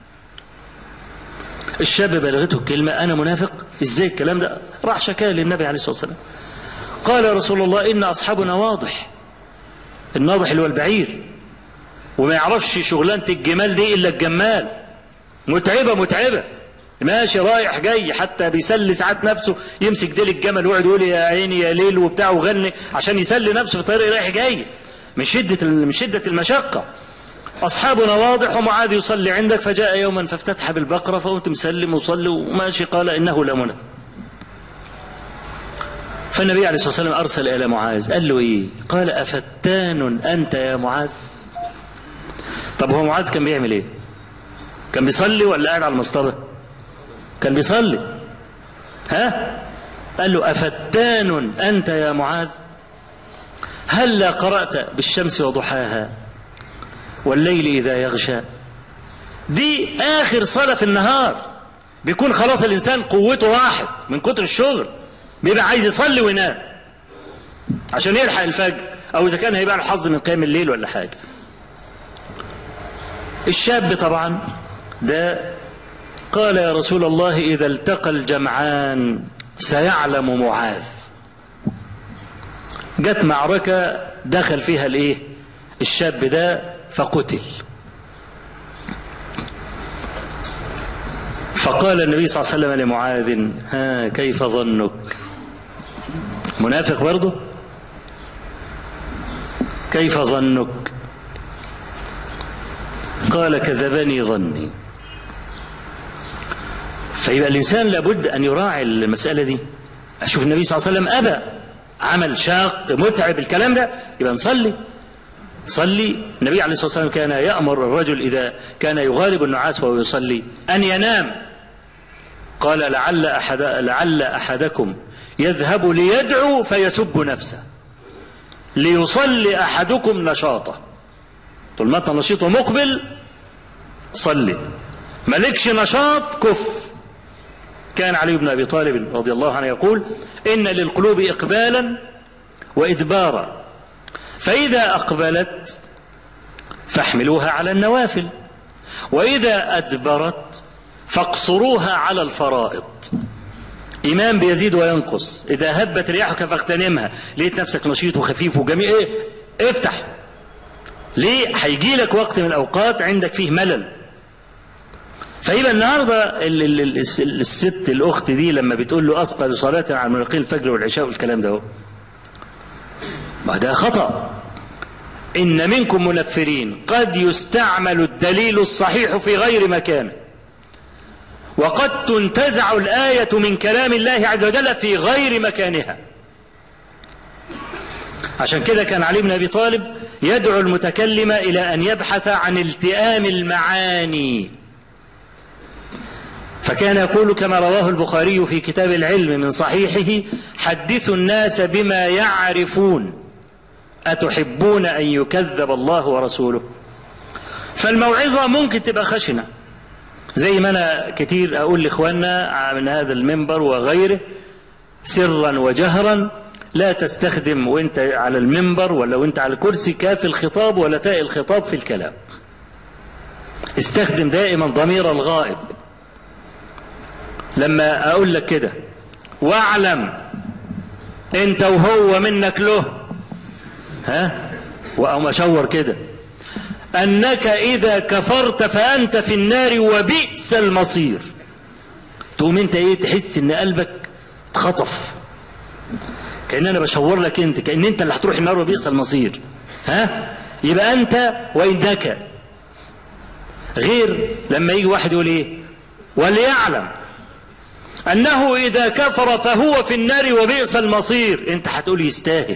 الشاب بلغته الكلمة انا منافق ازاي الكلام ده راح شكاه للنبي عليه الصلاة والسلام قال رسول الله إن أصحابنا واضح الناضح اللي هو البعير وما يعرفش شغلانة الجمال دي إلا الجمال متعبة متعبة ماشي رايح جاي حتى بيسلي ساعات نفسه يمسك ديل الجمل ويقعد يقول يا عيني يا ليل وبتاع وغني عشان يسلي نفسه في طريق رايح جاي من شدة من شدة المشقة أصحابنا واضح ومعاذ يصلي عندك فجاء يوما فافتتح بالبقرة فقمت مسلم وصلي وماشي قال إنه لمنى فالنبي عليه الصلاة والسلام أرسل إلى معاذ قال له إيه قال أفتان أنت يا معاذ طب هو معاذ كان بيعمل إيه كان بيصلي ولا قاعد على المسطرة كان بيصلي ها قال له أفتان أنت يا معاذ هلا قرأت بالشمس وضحاها والليل إذا يغشى دي آخر صلاة في النهار بيكون خلاص الإنسان قوته راحت من كتر الشغل بيبقى عايز يصلي وينام عشان يلحق الفجر او اذا كان هيبقى له حظ من قيام الليل ولا حاجه الشاب طبعا ده قال يا رسول الله اذا التقى الجمعان سيعلم معاذ جت معركة دخل فيها الايه الشاب ده فقتل فقال النبي صلى الله عليه وسلم لمعاذ ها كيف ظنك منافق برضه كيف ظنك قال كذبني ظني فيبقى الإنسان لابد أن يراعي المسألة دي أشوف النبي صلى الله عليه وسلم أبى عمل شاق متعب الكلام ده يبقى نصلي صلي النبي عليه الصلاة والسلام كان يأمر الرجل إذا كان يغالب النعاس وهو يصلي أن ينام قال لعل أحد لعل أحدكم يذهب ليدعو فيسب نفسه ليصلي أحدكم نشاطه طول ما أنت نشيط ومقبل صلي مالكش نشاط كف كان علي بن ابي طالب رضي الله عنه يقول ان للقلوب اقبالا وادبارا فاذا اقبلت فاحملوها على النوافل واذا ادبرت فاقصروها على الفرائض إيمان بيزيد وينقص إذا هبت رياحك فاغتنمها لقيت نفسك نشيط وخفيف وجميل إيه افتح ليه هيجي لك وقت من الأوقات عندك فيه ملل فيبقى النهارده الست الاخت دي لما بتقول له اثقل صلاه على مناقين الفجر والعشاء والكلام ده ما ده خطا ان منكم منفرين قد يستعمل الدليل الصحيح في غير مكانه وقد تنتزع الآية من كلام الله عز وجل في غير مكانها عشان كده كان علي بن أبي طالب يدعو المتكلم إلى أن يبحث عن التئام المعاني فكان يقول كما رواه البخاري في كتاب العلم من صحيحه حدثوا الناس بما يعرفون أتحبون أن يكذب الله ورسوله فالموعظة ممكن تبقى خشنة زي ما انا كتير اقول لاخواننا من هذا المنبر وغيره سرا وجهرا لا تستخدم وانت على المنبر ولا وانت على الكرسي كاف الخطاب ولا تاء الخطاب في الكلام استخدم دائما ضمير الغائب لما اقول لك كده واعلم انت وهو منك له ها واقوم اشور كده انك اذا كفرت فانت في النار وبئس المصير تقوم انت ايه تحس ان قلبك اتخطف كان انا بشور لك انت كان انت اللي هتروح النار وبئس المصير ها يبقى انت وانك غير لما يجي واحد يقول ايه وليعلم انه اذا كفر فهو في النار وبئس المصير انت هتقول يستاهل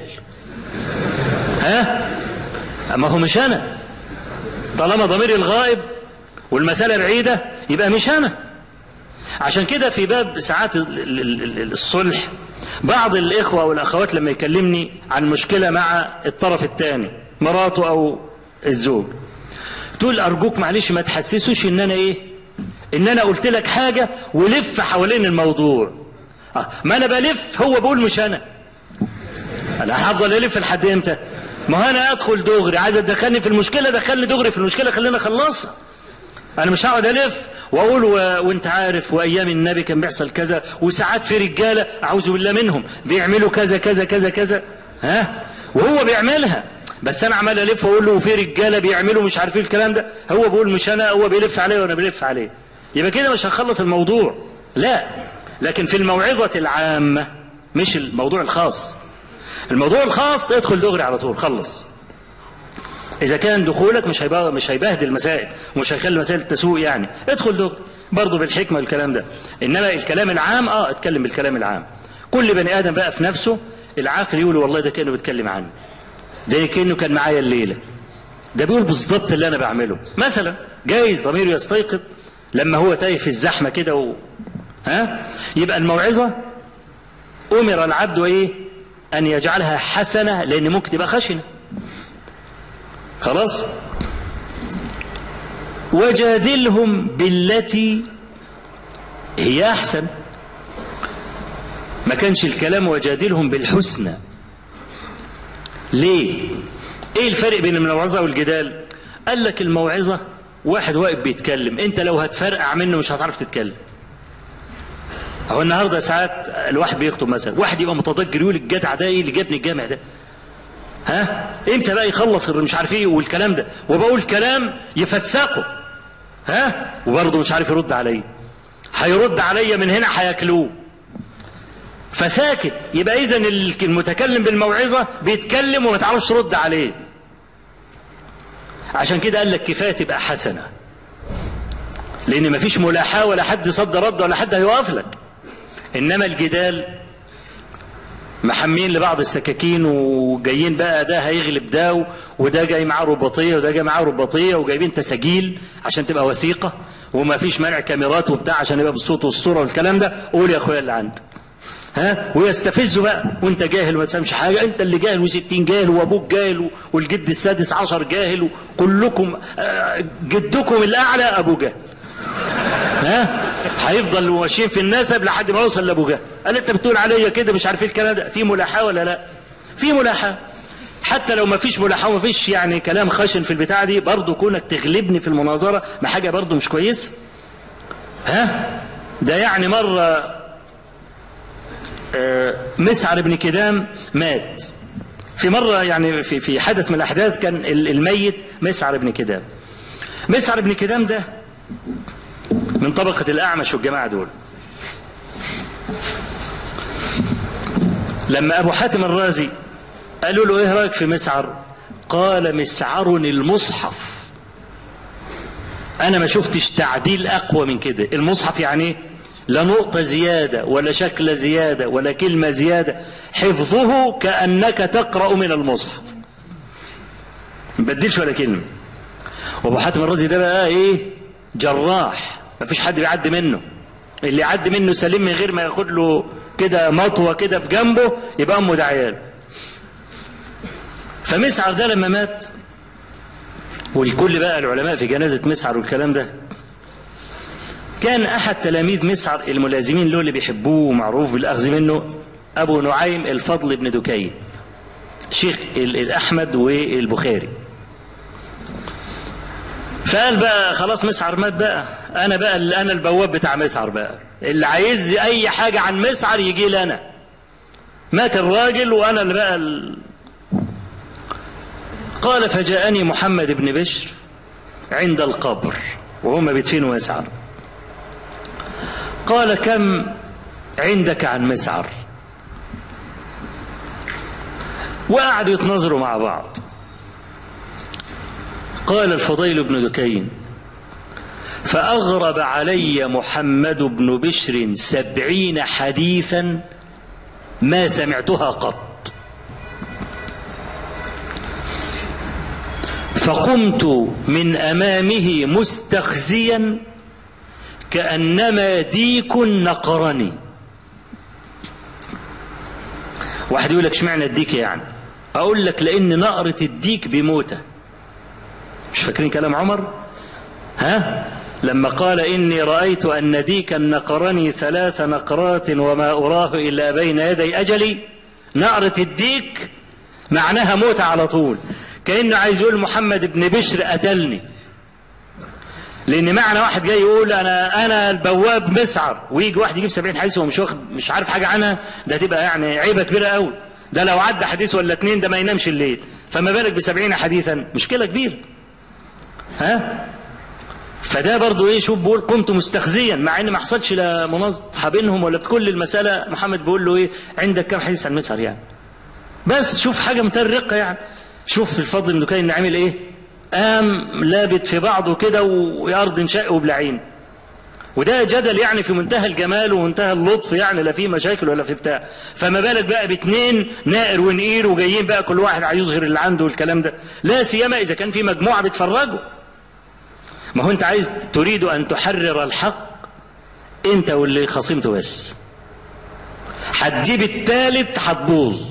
ها اما هو مش انا طالما ضمير الغائب والمسألة بعيدة يبقى مش أنا عشان كده في باب ساعات الصلح بعض الإخوة والأخوات لما يكلمني عن مشكلة مع الطرف الثاني مراته أو الزوج تقول أرجوك معلش ما تحسسوش إن أنا إيه إن أنا قلت لك حاجة ولف حوالين الموضوع آه ما أنا بلف هو بقول مش أنا أنا هفضل ألف لحد إمتى ما انا ادخل دغري عايز تدخلني في المشكله دخلني دغري في المشكله خلينا اخلصها انا مش هقعد الف واقول و... وانت عارف وايام النبي كان بيحصل كذا وساعات في رجاله اعوذ بالله منهم بيعملوا كذا كذا كذا كذا ها وهو بيعملها بس انا عمال الف واقول له وفي رجاله بيعملوا مش عارفين الكلام ده هو بيقول مش انا هو بيلف عليه وانا بلف عليه يبقى كده مش هنخلص الموضوع لا لكن في الموعظه العامه مش الموضوع الخاص الموضوع الخاص ادخل دغري على طول خلص اذا كان دخولك مش هيبقى مش هيبهدل المسائل ومش هيخلي المسائل تسوء يعني ادخل دغري برضه بالحكمه والكلام ده انما الكلام العام اه اتكلم بالكلام العام كل بني ادم بقى في نفسه العاقل يقول والله ده كانه بيتكلم عني ده كانه كان معايا الليله ده بيقول بالظبط اللي انا بعمله مثلا جايز ضميره يستيقظ لما هو تايه في الزحمه كده و... ها يبقى الموعظه امر العبد ايه أن يجعلها حسنة لأن ممكن تبقى خشنة خلاص وجادلهم بالتي هي أحسن ما كانش الكلام وجادلهم بالحسنى ليه ايه الفرق بين الموعظة والجدال قال لك الموعظة واحد واقف بيتكلم انت لو هتفرقع منه مش هتعرف تتكلم هو النهارده ساعات الواحد بيخطب مثلا واحد يبقى متضجر يقول الجدع ده ايه اللي جابني الجامع ده ها امتى بقى يخلص مش عارف ايه والكلام ده وبقول كلام يفسقه ها وبرضه مش عارف يرد عليا هيرد عليا من هنا هياكلوه فساكت يبقى اذا المتكلم بالموعظه بيتكلم وما تعرفش ترد عليه عشان كده قال لك كفايه تبقى حسنه لان مفيش ملاحاه ولا حد صد رد ولا حد هيوقف لك انما الجدال محمين لبعض السكاكين وجايين بقى ده هيغلب ده وده جاي معاه رباطيه وده جاي معاه رباطيه وجايبين تساجيل عشان تبقى وثيقه وما فيش منع كاميرات وبتاع عشان يبقى بالصوت والصوره والكلام ده قول يا اخويا اللي عندك ها ويستفزوا بقى وانت جاهل وما تفهمش حاجه انت اللي جاهل وستين جاهل وابوك جاهل والجد السادس عشر جاهل وكلكم آه، جدكم الاعلى ابو جهل ها هيفضل ماشيين في النسب لحد ما يوصل لابو جهل قال انت بتقول عليا كده مش عارف ايه الكلام ده في ملاحاه ولا لا في ملاحاه حتى لو ما فيش ملاحاه وما فيش يعني كلام خشن في البتاعه دي برضه كونك تغلبني في المناظره ما حاجه برضه مش كويس ها ده يعني مره آه، مسعر بن كدام مات في مرة يعني في في حدث من الأحداث كان الميت مسعر بن كدام مسعر بن كدام ده من طبقة الأعمش والجماعة دول لما أبو حاتم الرازي قالوا له إيه رأيك في مسعر قال مسعر المصحف أنا ما شفتش تعديل أقوى من كده المصحف يعني إيه لا نقطة زيادة ولا شكل زيادة ولا كلمة زيادة حفظه كأنك تقرأ من المصحف ما بدلش ولا كلمة وابو حاتم الرازي ده بقى ايه جراح ما فيش حد بيعدي منه اللي يعدي منه سليم من غير ما ياخد له كده مطوة كده في جنبه يبقى امه ده عيال فمسعر ده لما مات والكل بقى العلماء في جنازة مسعر والكلام ده كان أحد تلاميذ مسعر الملازمين له اللي بيحبوه ومعروف بالأخذ منه أبو نعيم الفضل بن دكين شيخ الأحمد والبخاري فقال بقى خلاص مسعر مات بقى أنا بقى اللي أنا البواب بتاع مسعر بقى اللي عايز أي حاجة عن مسعر يجي لي أنا مات الراجل وأنا اللي بقى ال... قال فجاءني محمد بن بشر عند القبر وهم بيدفنوا مسعر قال كم عندك عن مسعر وقعدوا يتناظروا مع بعض قال الفضيل بن دكين فأغرب علي محمد بن بشر سبعين حديثا ما سمعتها قط فقمت من أمامه مستخزيا كأنما ديك نقرني واحد يقول لك اشمعنى الديك يعني اقول لك لان نقرة الديك بموتة مش فاكرين كلام عمر ها لما قال اني رأيت ان ديكا نقرني ثلاث نقرات وما اراه الا بين يدي اجلي نقرة الديك معناها موتة على طول كأنه عايز يقول محمد بن بشر قتلني لان معنى واحد جاي يقول انا انا البواب مسعر ويجي واحد يجيب 70 حديث وهو مش واخد مش عارف حاجه عنها ده تبقى يعني عيبه كبيره قوي ده لو عدى حديث ولا اتنين ده ما ينامش الليل فما بالك ب 70 حديثا مشكله كبيره ها فده برضو ايه شوف بيقول قمت مستخزيا مع ان ما حصلش لا مناظره بينهم ولا بكل المساله محمد بيقول له ايه عندك كم حديث عن مسعر يعني بس شوف حاجه مترقه يعني شوف الفضل بن دكين عامل ايه قام لابت في بعضه كده وأرض شق وبلعين وده جدل يعني في منتهى الجمال ومنتهى اللطف يعني لا فيه مشاكل ولا في بتاع فما بالك بقى باتنين نائر ونقير وجايين بقى كل واحد عايز يظهر اللي عنده والكلام ده لا سيما اذا كان في مجموعه بتفرجوا ما هو انت عايز تريد ان تحرر الحق انت واللي خصمته بس هتجيب التالت هتبوظ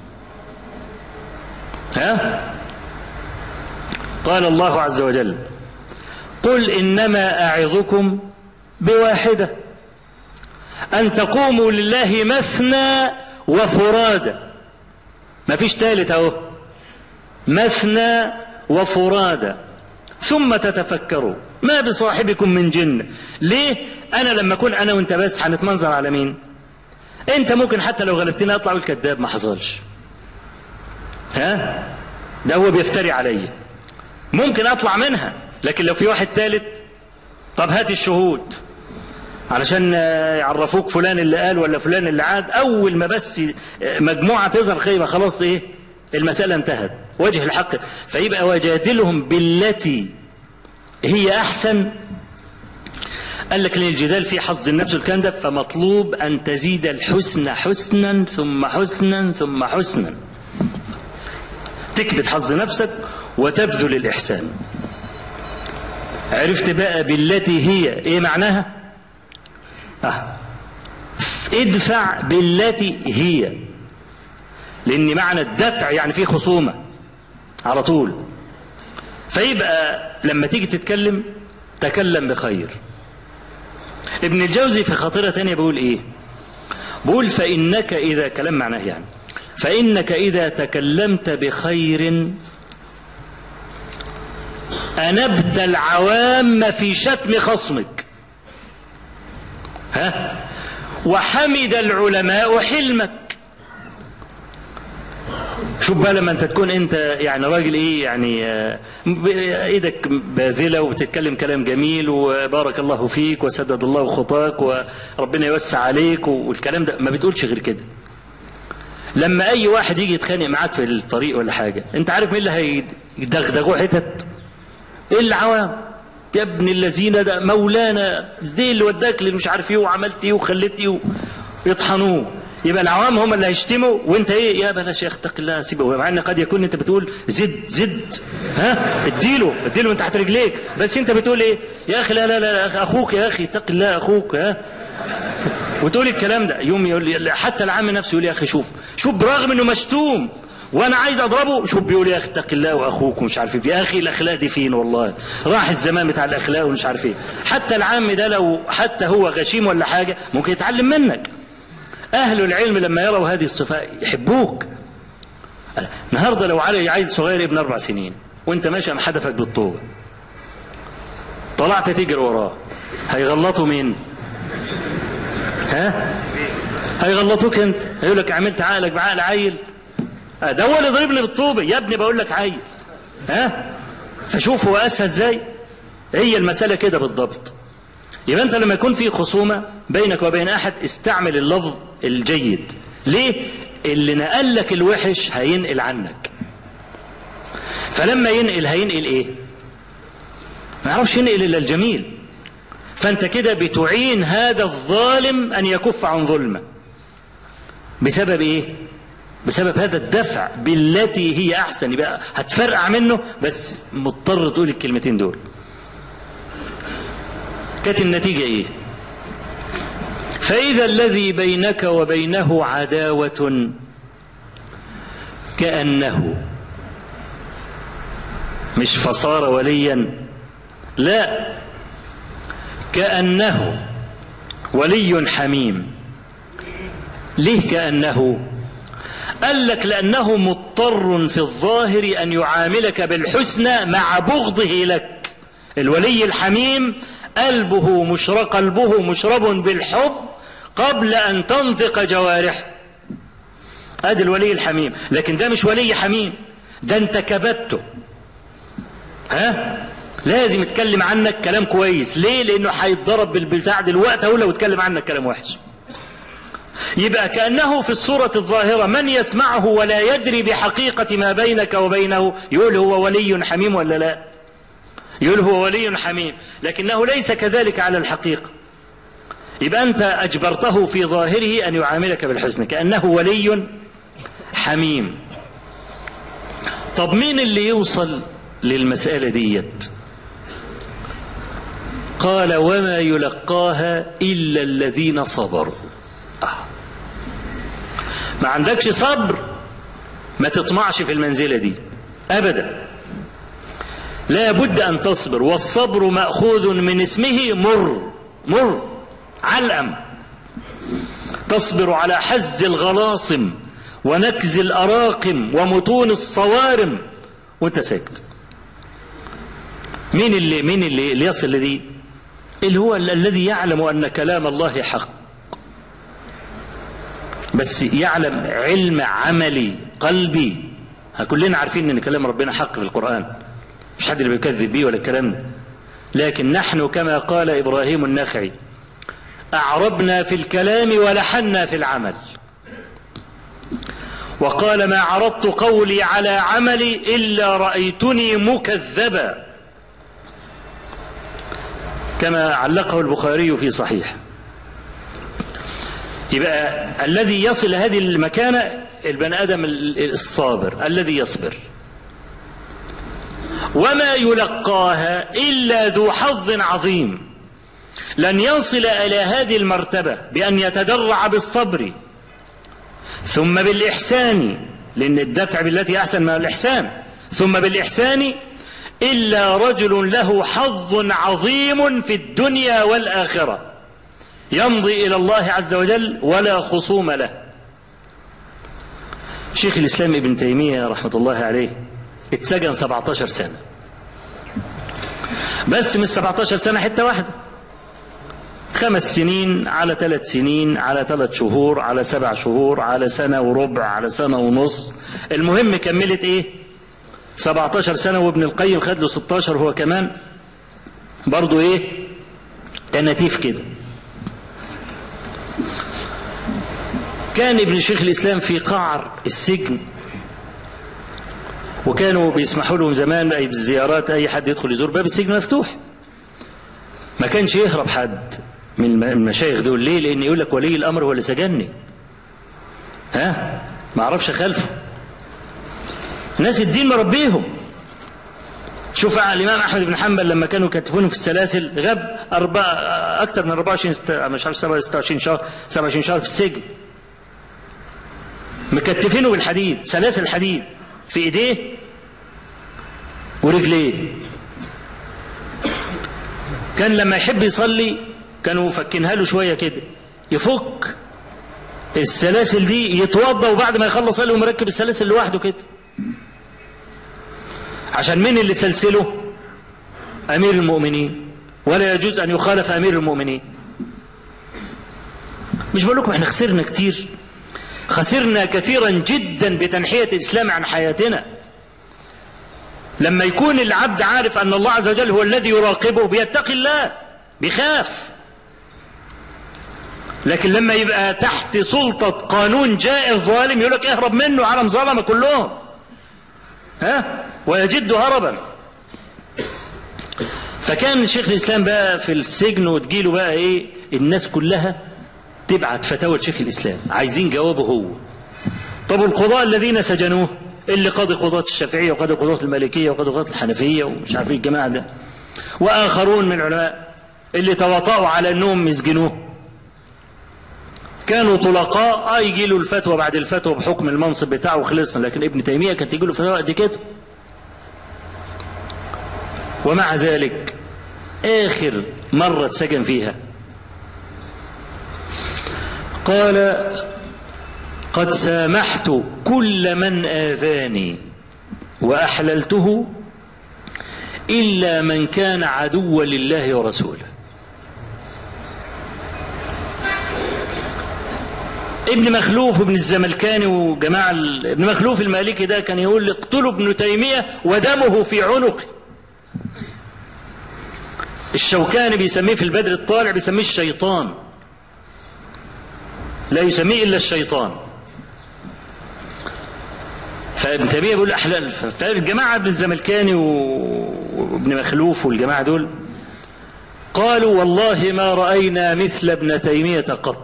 ها قال الله عز وجل قل انما اعظكم بواحده ان تقوموا لله مثنى وفرادى مفيش تالت اهو مثنى وفرادى ثم تتفكروا ما بصاحبكم من جن ليه انا لما اكون انا وانت بس هنتمنظر على مين انت ممكن حتى لو غلبتني اطلع الكذاب ما حصلش ها ده هو بيفتري عليا ممكن اطلع منها لكن لو في واحد ثالث طب هات الشهود علشان يعرفوك فلان اللي قال ولا فلان اللي عاد اول ما بس مجموعه تظهر خيبه خلاص ايه المساله انتهت وجه الحق فيبقى وجادلهم بالتي هي احسن قال لك للجدال في حظ النفس والكلام ده فمطلوب ان تزيد الحسن حسنا ثم حسنا ثم حسنا تكبت حظ نفسك وتبذل الإحسان عرفت بقى بالتي هي إيه معناها آه. ادفع بالتي هي لان معنى الدفع يعني فيه خصومة على طول فيبقى لما تيجي تتكلم تكلم بخير ابن الجوزي في خاطرة تانية بيقول ايه بيقول فإنك إذا كلام معناه يعني فإنك إذا تكلمت بخير أنبت العوام في شتم خصمك ها وحمد العلماء حلمك شوف بقى لما انت تكون انت يعني راجل ايه يعني ايدك باذله وبتتكلم كلام جميل وبارك الله فيك وسدد الله خطاك وربنا يوسع عليك والكلام ده ما بتقولش غير كده لما اي واحد يجي يتخانق معاك في الطريق ولا حاجه انت عارف مين اللي هيدغدغوه حتت العوام يا ابن الذين ده مولانا دي اللي وداك اللي مش عارف ايه وعملت ايه وخليت ايه يطحنوه يبقى العوام هم اللي هيشتموا وانت ايه يا بلاش يا اخي اتق الله سيبه مع ان قد يكون انت بتقول زد زد ها اديله اديله انت تحت رجليك بس انت بتقول ايه يا اخي لا لا لا أخي اخوك يا اخي اتق الله اخوك ها وتقول الكلام ده يوم يقول لي حتى العام نفسه يقول يا اخي شوف شوف برغم انه مشتوم وانا عايز اضربه شوف بيقول يا اخي اتق الله واخوك ومش عارف ايه يا اخي الاخلاق دي فين والله راح الزمان بتاع الاخلاق ومش عارف ايه حتى العام ده لو حتى هو غشيم ولا حاجه ممكن يتعلم منك أهل العلم لما يروا هذه الصفات يحبوك النهارده لو علي عيل صغير ابن أربع سنين وأنت ماشي أم حدفك بالطوبة طلعت تجري وراه هيغلطوا مين؟ ها؟ هيغلطوك أنت هيقول لك عملت عقلك بعقل عيل ده هو اللي ضربني بالطوبة يا ابني بقول لك عيل ها؟ فشوف هو أسهل ازاي هي المسألة كده بالضبط يبقى انت لما يكون في خصومة بينك وبين احد استعمل اللفظ الجيد ليه اللي نقل لك الوحش هينقل عنك فلما ينقل هينقل ايه ما يعرفش ينقل الا الجميل فانت كده بتعين هذا الظالم ان يكف عن ظلمه بسبب ايه بسبب هذا الدفع بالتي هي احسن يبقى هتفرقع منه بس مضطر تقول الكلمتين دول كانت النتيجة ايه فإذا الذي بينك وبينه عداوة كأنه مش فصار وليا لا كأنه ولي حميم ليه كأنه قال لك لأنه مضطر في الظاهر أن يعاملك بالحسنى مع بغضه لك الولي الحميم قلبه مشرق قلبه مشرب بالحب قبل أن تنطق جوارحه ادي الولي الحميم لكن ده مش ولي حميم ده انت كبته ها لازم يتكلم عنك كلام كويس ليه لانه هيتضرب بالبتاع دلوقتي اهو لو اتكلم عنك كلام وحش يبقى كأنه في الصورة الظاهرة من يسمعه ولا يدري بحقيقة ما بينك وبينه يقول هو ولي حميم ولا لا يقول هو ولي حميم لكنه ليس كذلك على الحقيقة يبقى أنت أجبرته في ظاهره أن يعاملك بالحسن كأنه ولي حميم طب مين اللي يوصل للمسألة ديت قال وما يلقاها إلا الذين صبروا آه. ما عندكش صبر ما تطمعش في المنزلة دي أبدا لا بد أن تصبر والصبر مأخوذ من اسمه مر مر علأم تصبر على حز الغلاصم ونكز الأراقم ومتون الصوارم وانت ساكت مين اللي مين اللي, اللي يصل لدي اللي هو الذي يعلم أن كلام الله حق بس يعلم علم عملي قلبي كلنا عارفين ان كلام ربنا حق في القرآن مش حد اللي بيكذب بيه ولا الكلام ده لكن نحن كما قال إبراهيم النخعي أعربنا في الكلام ولحنا في العمل وقال ما عرضت قولي على عملي إلا رأيتني مكذبا كما علقه البخاري في صحيح يبقى الذي يصل هذه المكانة البني آدم الصابر الذي يصبر وما يلقاها إلا ذو حظ عظيم لن يصل إلى هذه المرتبة بأن يتدرع بالصبر ثم بالإحسان لأن الدفع بالتي أحسن من الإحسان ثم بالإحسان إلا رجل له حظ عظيم في الدنيا والآخرة يمضي إلى الله عز وجل ولا خصوم له شيخ الإسلام ابن تيمية رحمة الله عليه اتسجن 17 سنة بس مش 17 سنة حتة واحدة خمس سنين على ثلاث سنين على ثلاث شهور على سبع شهور على سنة وربع على سنة ونص المهم كملت ايه 17 سنة وابن القيم خد له 16 هو كمان برضو ايه تناتيف كده كان ابن شيخ الاسلام في قعر السجن وكانوا بيسمحوا لهم زمان اي بالزيارات اي حد يدخل يزور باب السجن مفتوح ما كانش يهرب حد من المشايخ دول ليه لان يقول لك ولي الامر هو اللي سجني ها ما اعرفش خلفه ناس الدين مربيهم شوف الامام احمد بن حنبل لما كانوا يكتفونه في السلاسل غاب أربع اكثر من 24 ست... مش عارف 26 شهر 27 شهر في السجن مكتفينه بالحديد سلاسل حديد في ايديه ورجليه كان لما يحب يصلي كانوا فكينها له شويه كده يفك السلاسل دي يتوضا وبعد ما يخلص صلي ومركب السلاسل لوحده كده عشان مين اللي سلسله امير المؤمنين ولا يجوز ان يخالف امير المؤمنين مش بقول لكم احنا خسرنا كتير خسرنا كثيرا جدا بتنحية الاسلام عن حياتنا لما يكون العبد عارف ان الله عز وجل هو الذي يراقبه بيتقي الله بيخاف لكن لما يبقى تحت سلطة قانون جائر ظالم يقول لك اهرب منه عالم ظلمة كلهم ها ويجد هربا فكان شيخ الاسلام بقى في السجن وتجيله بقى ايه الناس كلها تبعت فتاوى لشيخ الاسلام عايزين جوابه هو طب القضاء الذين سجنوه اللي قاضي قضاة الشافعية وقاضي قضاة المالكية وقاضي قضاة الحنفية ومش عارف الجماعة ده وآخرون من العلماء اللي تواطؤوا على انهم يسجنوه كانوا طلقاء اه يجي له الفتوى بعد الفتوى بحكم المنصب بتاعه وخلصنا لكن ابن تيمية كانت تيجي له فتوى قد كده ومع ذلك آخر مرة اتسجن فيها قال قد سامحت كل من آذاني وأحللته إلا من كان عدوا لله ورسوله ابن مخلوف ابن الزملكاني وجماعة ابن مخلوف المالكي ده كان يقول اقتلوا ابن تيمية ودمه في عنقه الشوكاني بيسميه في البدر الطالع بيسميه الشيطان لا يسميه إلا الشيطان فابن تيمية بيقول أحلال فالجماعة ابن الزملكاني وابن مخلوف والجماعة دول قالوا والله ما رأينا مثل ابن تيمية قط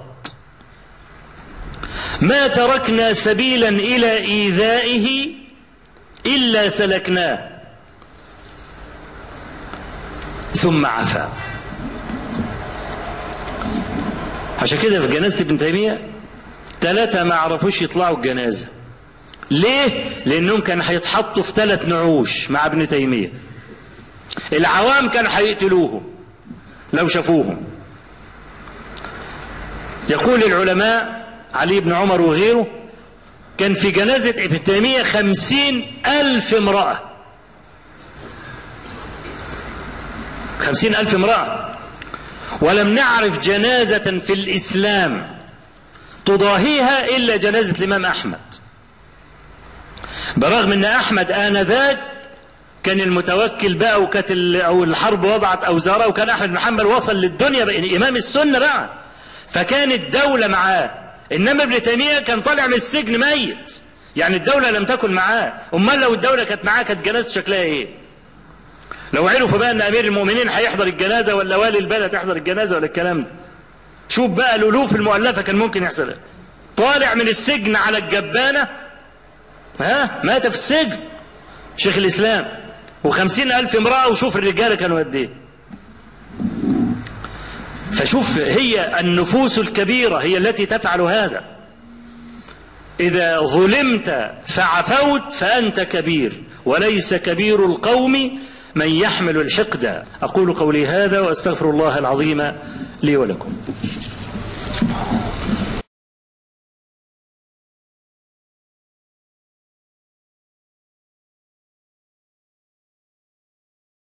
ما تركنا سبيلا إلى إيذائه إلا سلكناه ثم عفا عشان كده في جنازة ابن تيمية ثلاثة ما عرفوش يطلعوا الجنازة ليه؟ لأنهم كانوا هيتحطوا في ثلاث نعوش مع ابن تيمية العوام كانوا هيقتلوهم لو شافوهم يقول العلماء علي بن عمر وغيره كان في جنازة ابن تيمية خمسين ألف امرأة خمسين ألف امرأة ولم نعرف جنازة في الإسلام تضاهيها إلا جنازة الإمام أحمد برغم أن أحمد آنذاك كان المتوكل بقى وكانت أو الحرب وضعت أوزارها وكان أحمد بن حنبل وصل للدنيا بقى إمام السنة بقى فكانت الدولة معاه إنما ابن تيمية كان طالع من السجن ميت يعني الدولة لم تكن معاه أمال لو الدولة كانت معاه كانت جنازته شكلها إيه لو عرفوا بقى ان امير المؤمنين هيحضر الجنازه ولا والي البلد يحضر الجنازه ولا الكلام ده شوف بقى الالوف المؤلفه كان ممكن يحصل طالع من السجن على الجبانه ها مات في السجن شيخ الاسلام وخمسين الف امراه وشوف الرجاله كانوا قد ايه فشوف هي النفوس الكبيرة هي التي تفعل هذا إذا ظلمت فعفوت فأنت كبير وليس كبير القوم من يحمل الحقد أقول قولي هذا وأستغفر الله العظيم لي ولكم